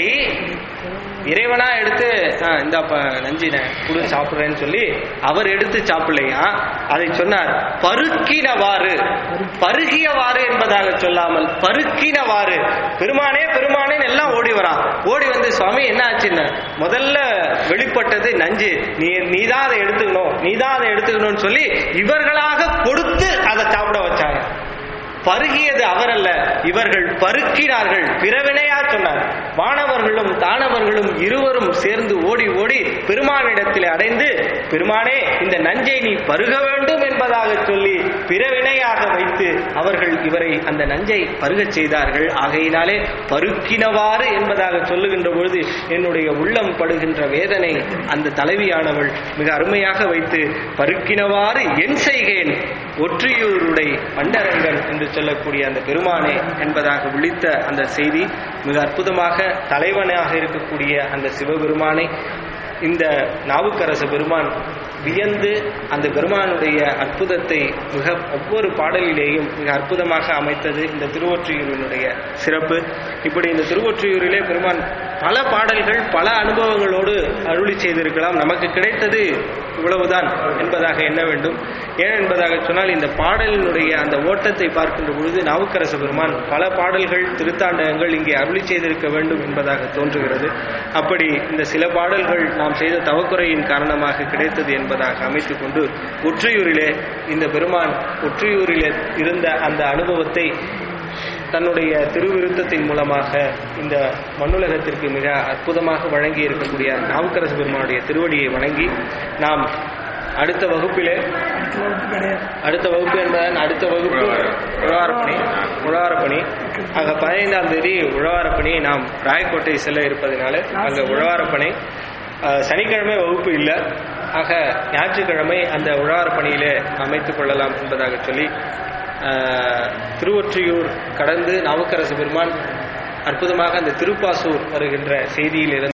இறைவனா எடுத்து "ஆ, இந்தாப்பா நஞ்சின குடு சாப்பிடுறேன்னு சொல்லி அவர் எடுத்து சாப்பிடலையா அதை சொன்னார் பருக்கினவாறு பருகியவாறு என்பதாக சொல்லாமல் பருக்கினவாறு பெருமானே பெருமானேன்னு எல்லாம் ஓடி வரான் ஓடி வந்து சுவாமி என்ன ஆச்சுன்னு முதல்ல வெளிப்பட்டது நஞ்சு நீ நீதான் அதை எடுத்துக்கணும் நீதான் அதை எடுத்துக்கணும்னு சொல்லி இவர்களாக கொடுத்து அதை சாப்பிட வச்சாங்க பருகியது அவரல்ல இவர்கள் பருக்கினார்கள் பிறவினையா சொன்னார் வானவர்களும் தானவர்களும் இருவரும் சேர்ந்து ஓடி ஓடி பெருமானிடத்தில் அடைந்து பெருமானே இந்த நஞ்சை நீ பருக வேண்டும் என்பதாக சொல்லி பிறவினையாக வைத்து அவர்கள் இவரை அந்த நஞ்சை பருகச் செய்தார்கள் ஆகையினாலே பருக்கினவாறு என்பதாக சொல்லுகின்ற பொழுது என்னுடைய உள்ளம் படுகின்ற வேதனை அந்த தலைவியானவள் மிக அருமையாக வைத்து பருக்கினவாறு என் செய்கேன் ஒற்றியூருடை பண்டரங்கன் என்று சொல்லக்கூடிய அந்த பெருமானே என்பதாக விழித்த அந்த செய்தி மிக அற்புதமாக தலைவனாக இருக்கக்கூடிய அந்த சிவபெருமானை இந்த நாவுக்கரச பெருமான் வியந்து அந்த பெருமானுடைய அற்புதத்தை மிக ஒவ்வொரு பாடலிலேயும் மிக அற்புதமாக அமைத்தது இந்த திருவொற்றியூரினுடைய சிறப்பு இப்படி இந்த திருவொற்றியூரிலே பெருமான் பல பாடல்கள் பல அனுபவங்களோடு அருளி செய்திருக்கலாம் நமக்கு கிடைத்தது இவ்வளவுதான் என்பதாக எண்ண வேண்டும் ஏன் என்பதாக சொன்னால் இந்த பாடலினுடைய அந்த ஓட்டத்தை பார்க்கின்ற பொழுது நாவுக்கரச பெருமான் பல பாடல்கள் திருத்தாண்டகங்கள் இங்கே அருளி செய்திருக்க வேண்டும் என்பதாக தோன்றுகிறது அப்படி இந்த சில பாடல்கள் நாம் செய்த தவக்குறையின் காரணமாக கிடைத்தது என்பதாக அமைத்துக் கொண்டு ஒற்றையூரிலே இந்த பெருமான் ஒற்றையூரிலே இருந்த அந்த அனுபவத்தை தன்னுடைய திருவிருத்தத்தின் மூலமாக இந்த மண்ணுலகத்திற்கு மிக அற்புதமாக வழங்கி இருக்கக்கூடிய நாவுக்கரசு பெருமானுடைய திருவடியை வணங்கி நாம் அடுத்த வகுப்பிலே அடுத்த வகுப்பு என்பதன் அடுத்த வகுப்பு உழவாரப்பணி உழவாரப்பணி அங்க பதினைந்தாம் தேதி உழவாரப்பணி நாம் ராயக்கோட்டை செல்ல இருப்பதனால அங்க உழவாரப்பணி அஹ், சனிக்கிழமை வகுப்பு இல்லை ஆக ஞாயிற்றுக்கிழமை அந்த உழவாரப்பணியிலே அமைத்துக் கொள்ளலாம் என்பதாக சொல்லி அஹ், திருவொற்றியூர் கடந்து நாவுக்கரசு பெருமான் அற்புதமாக அந்த திருப்பாசூர் வருகின்ற செய்தியிலிருந்து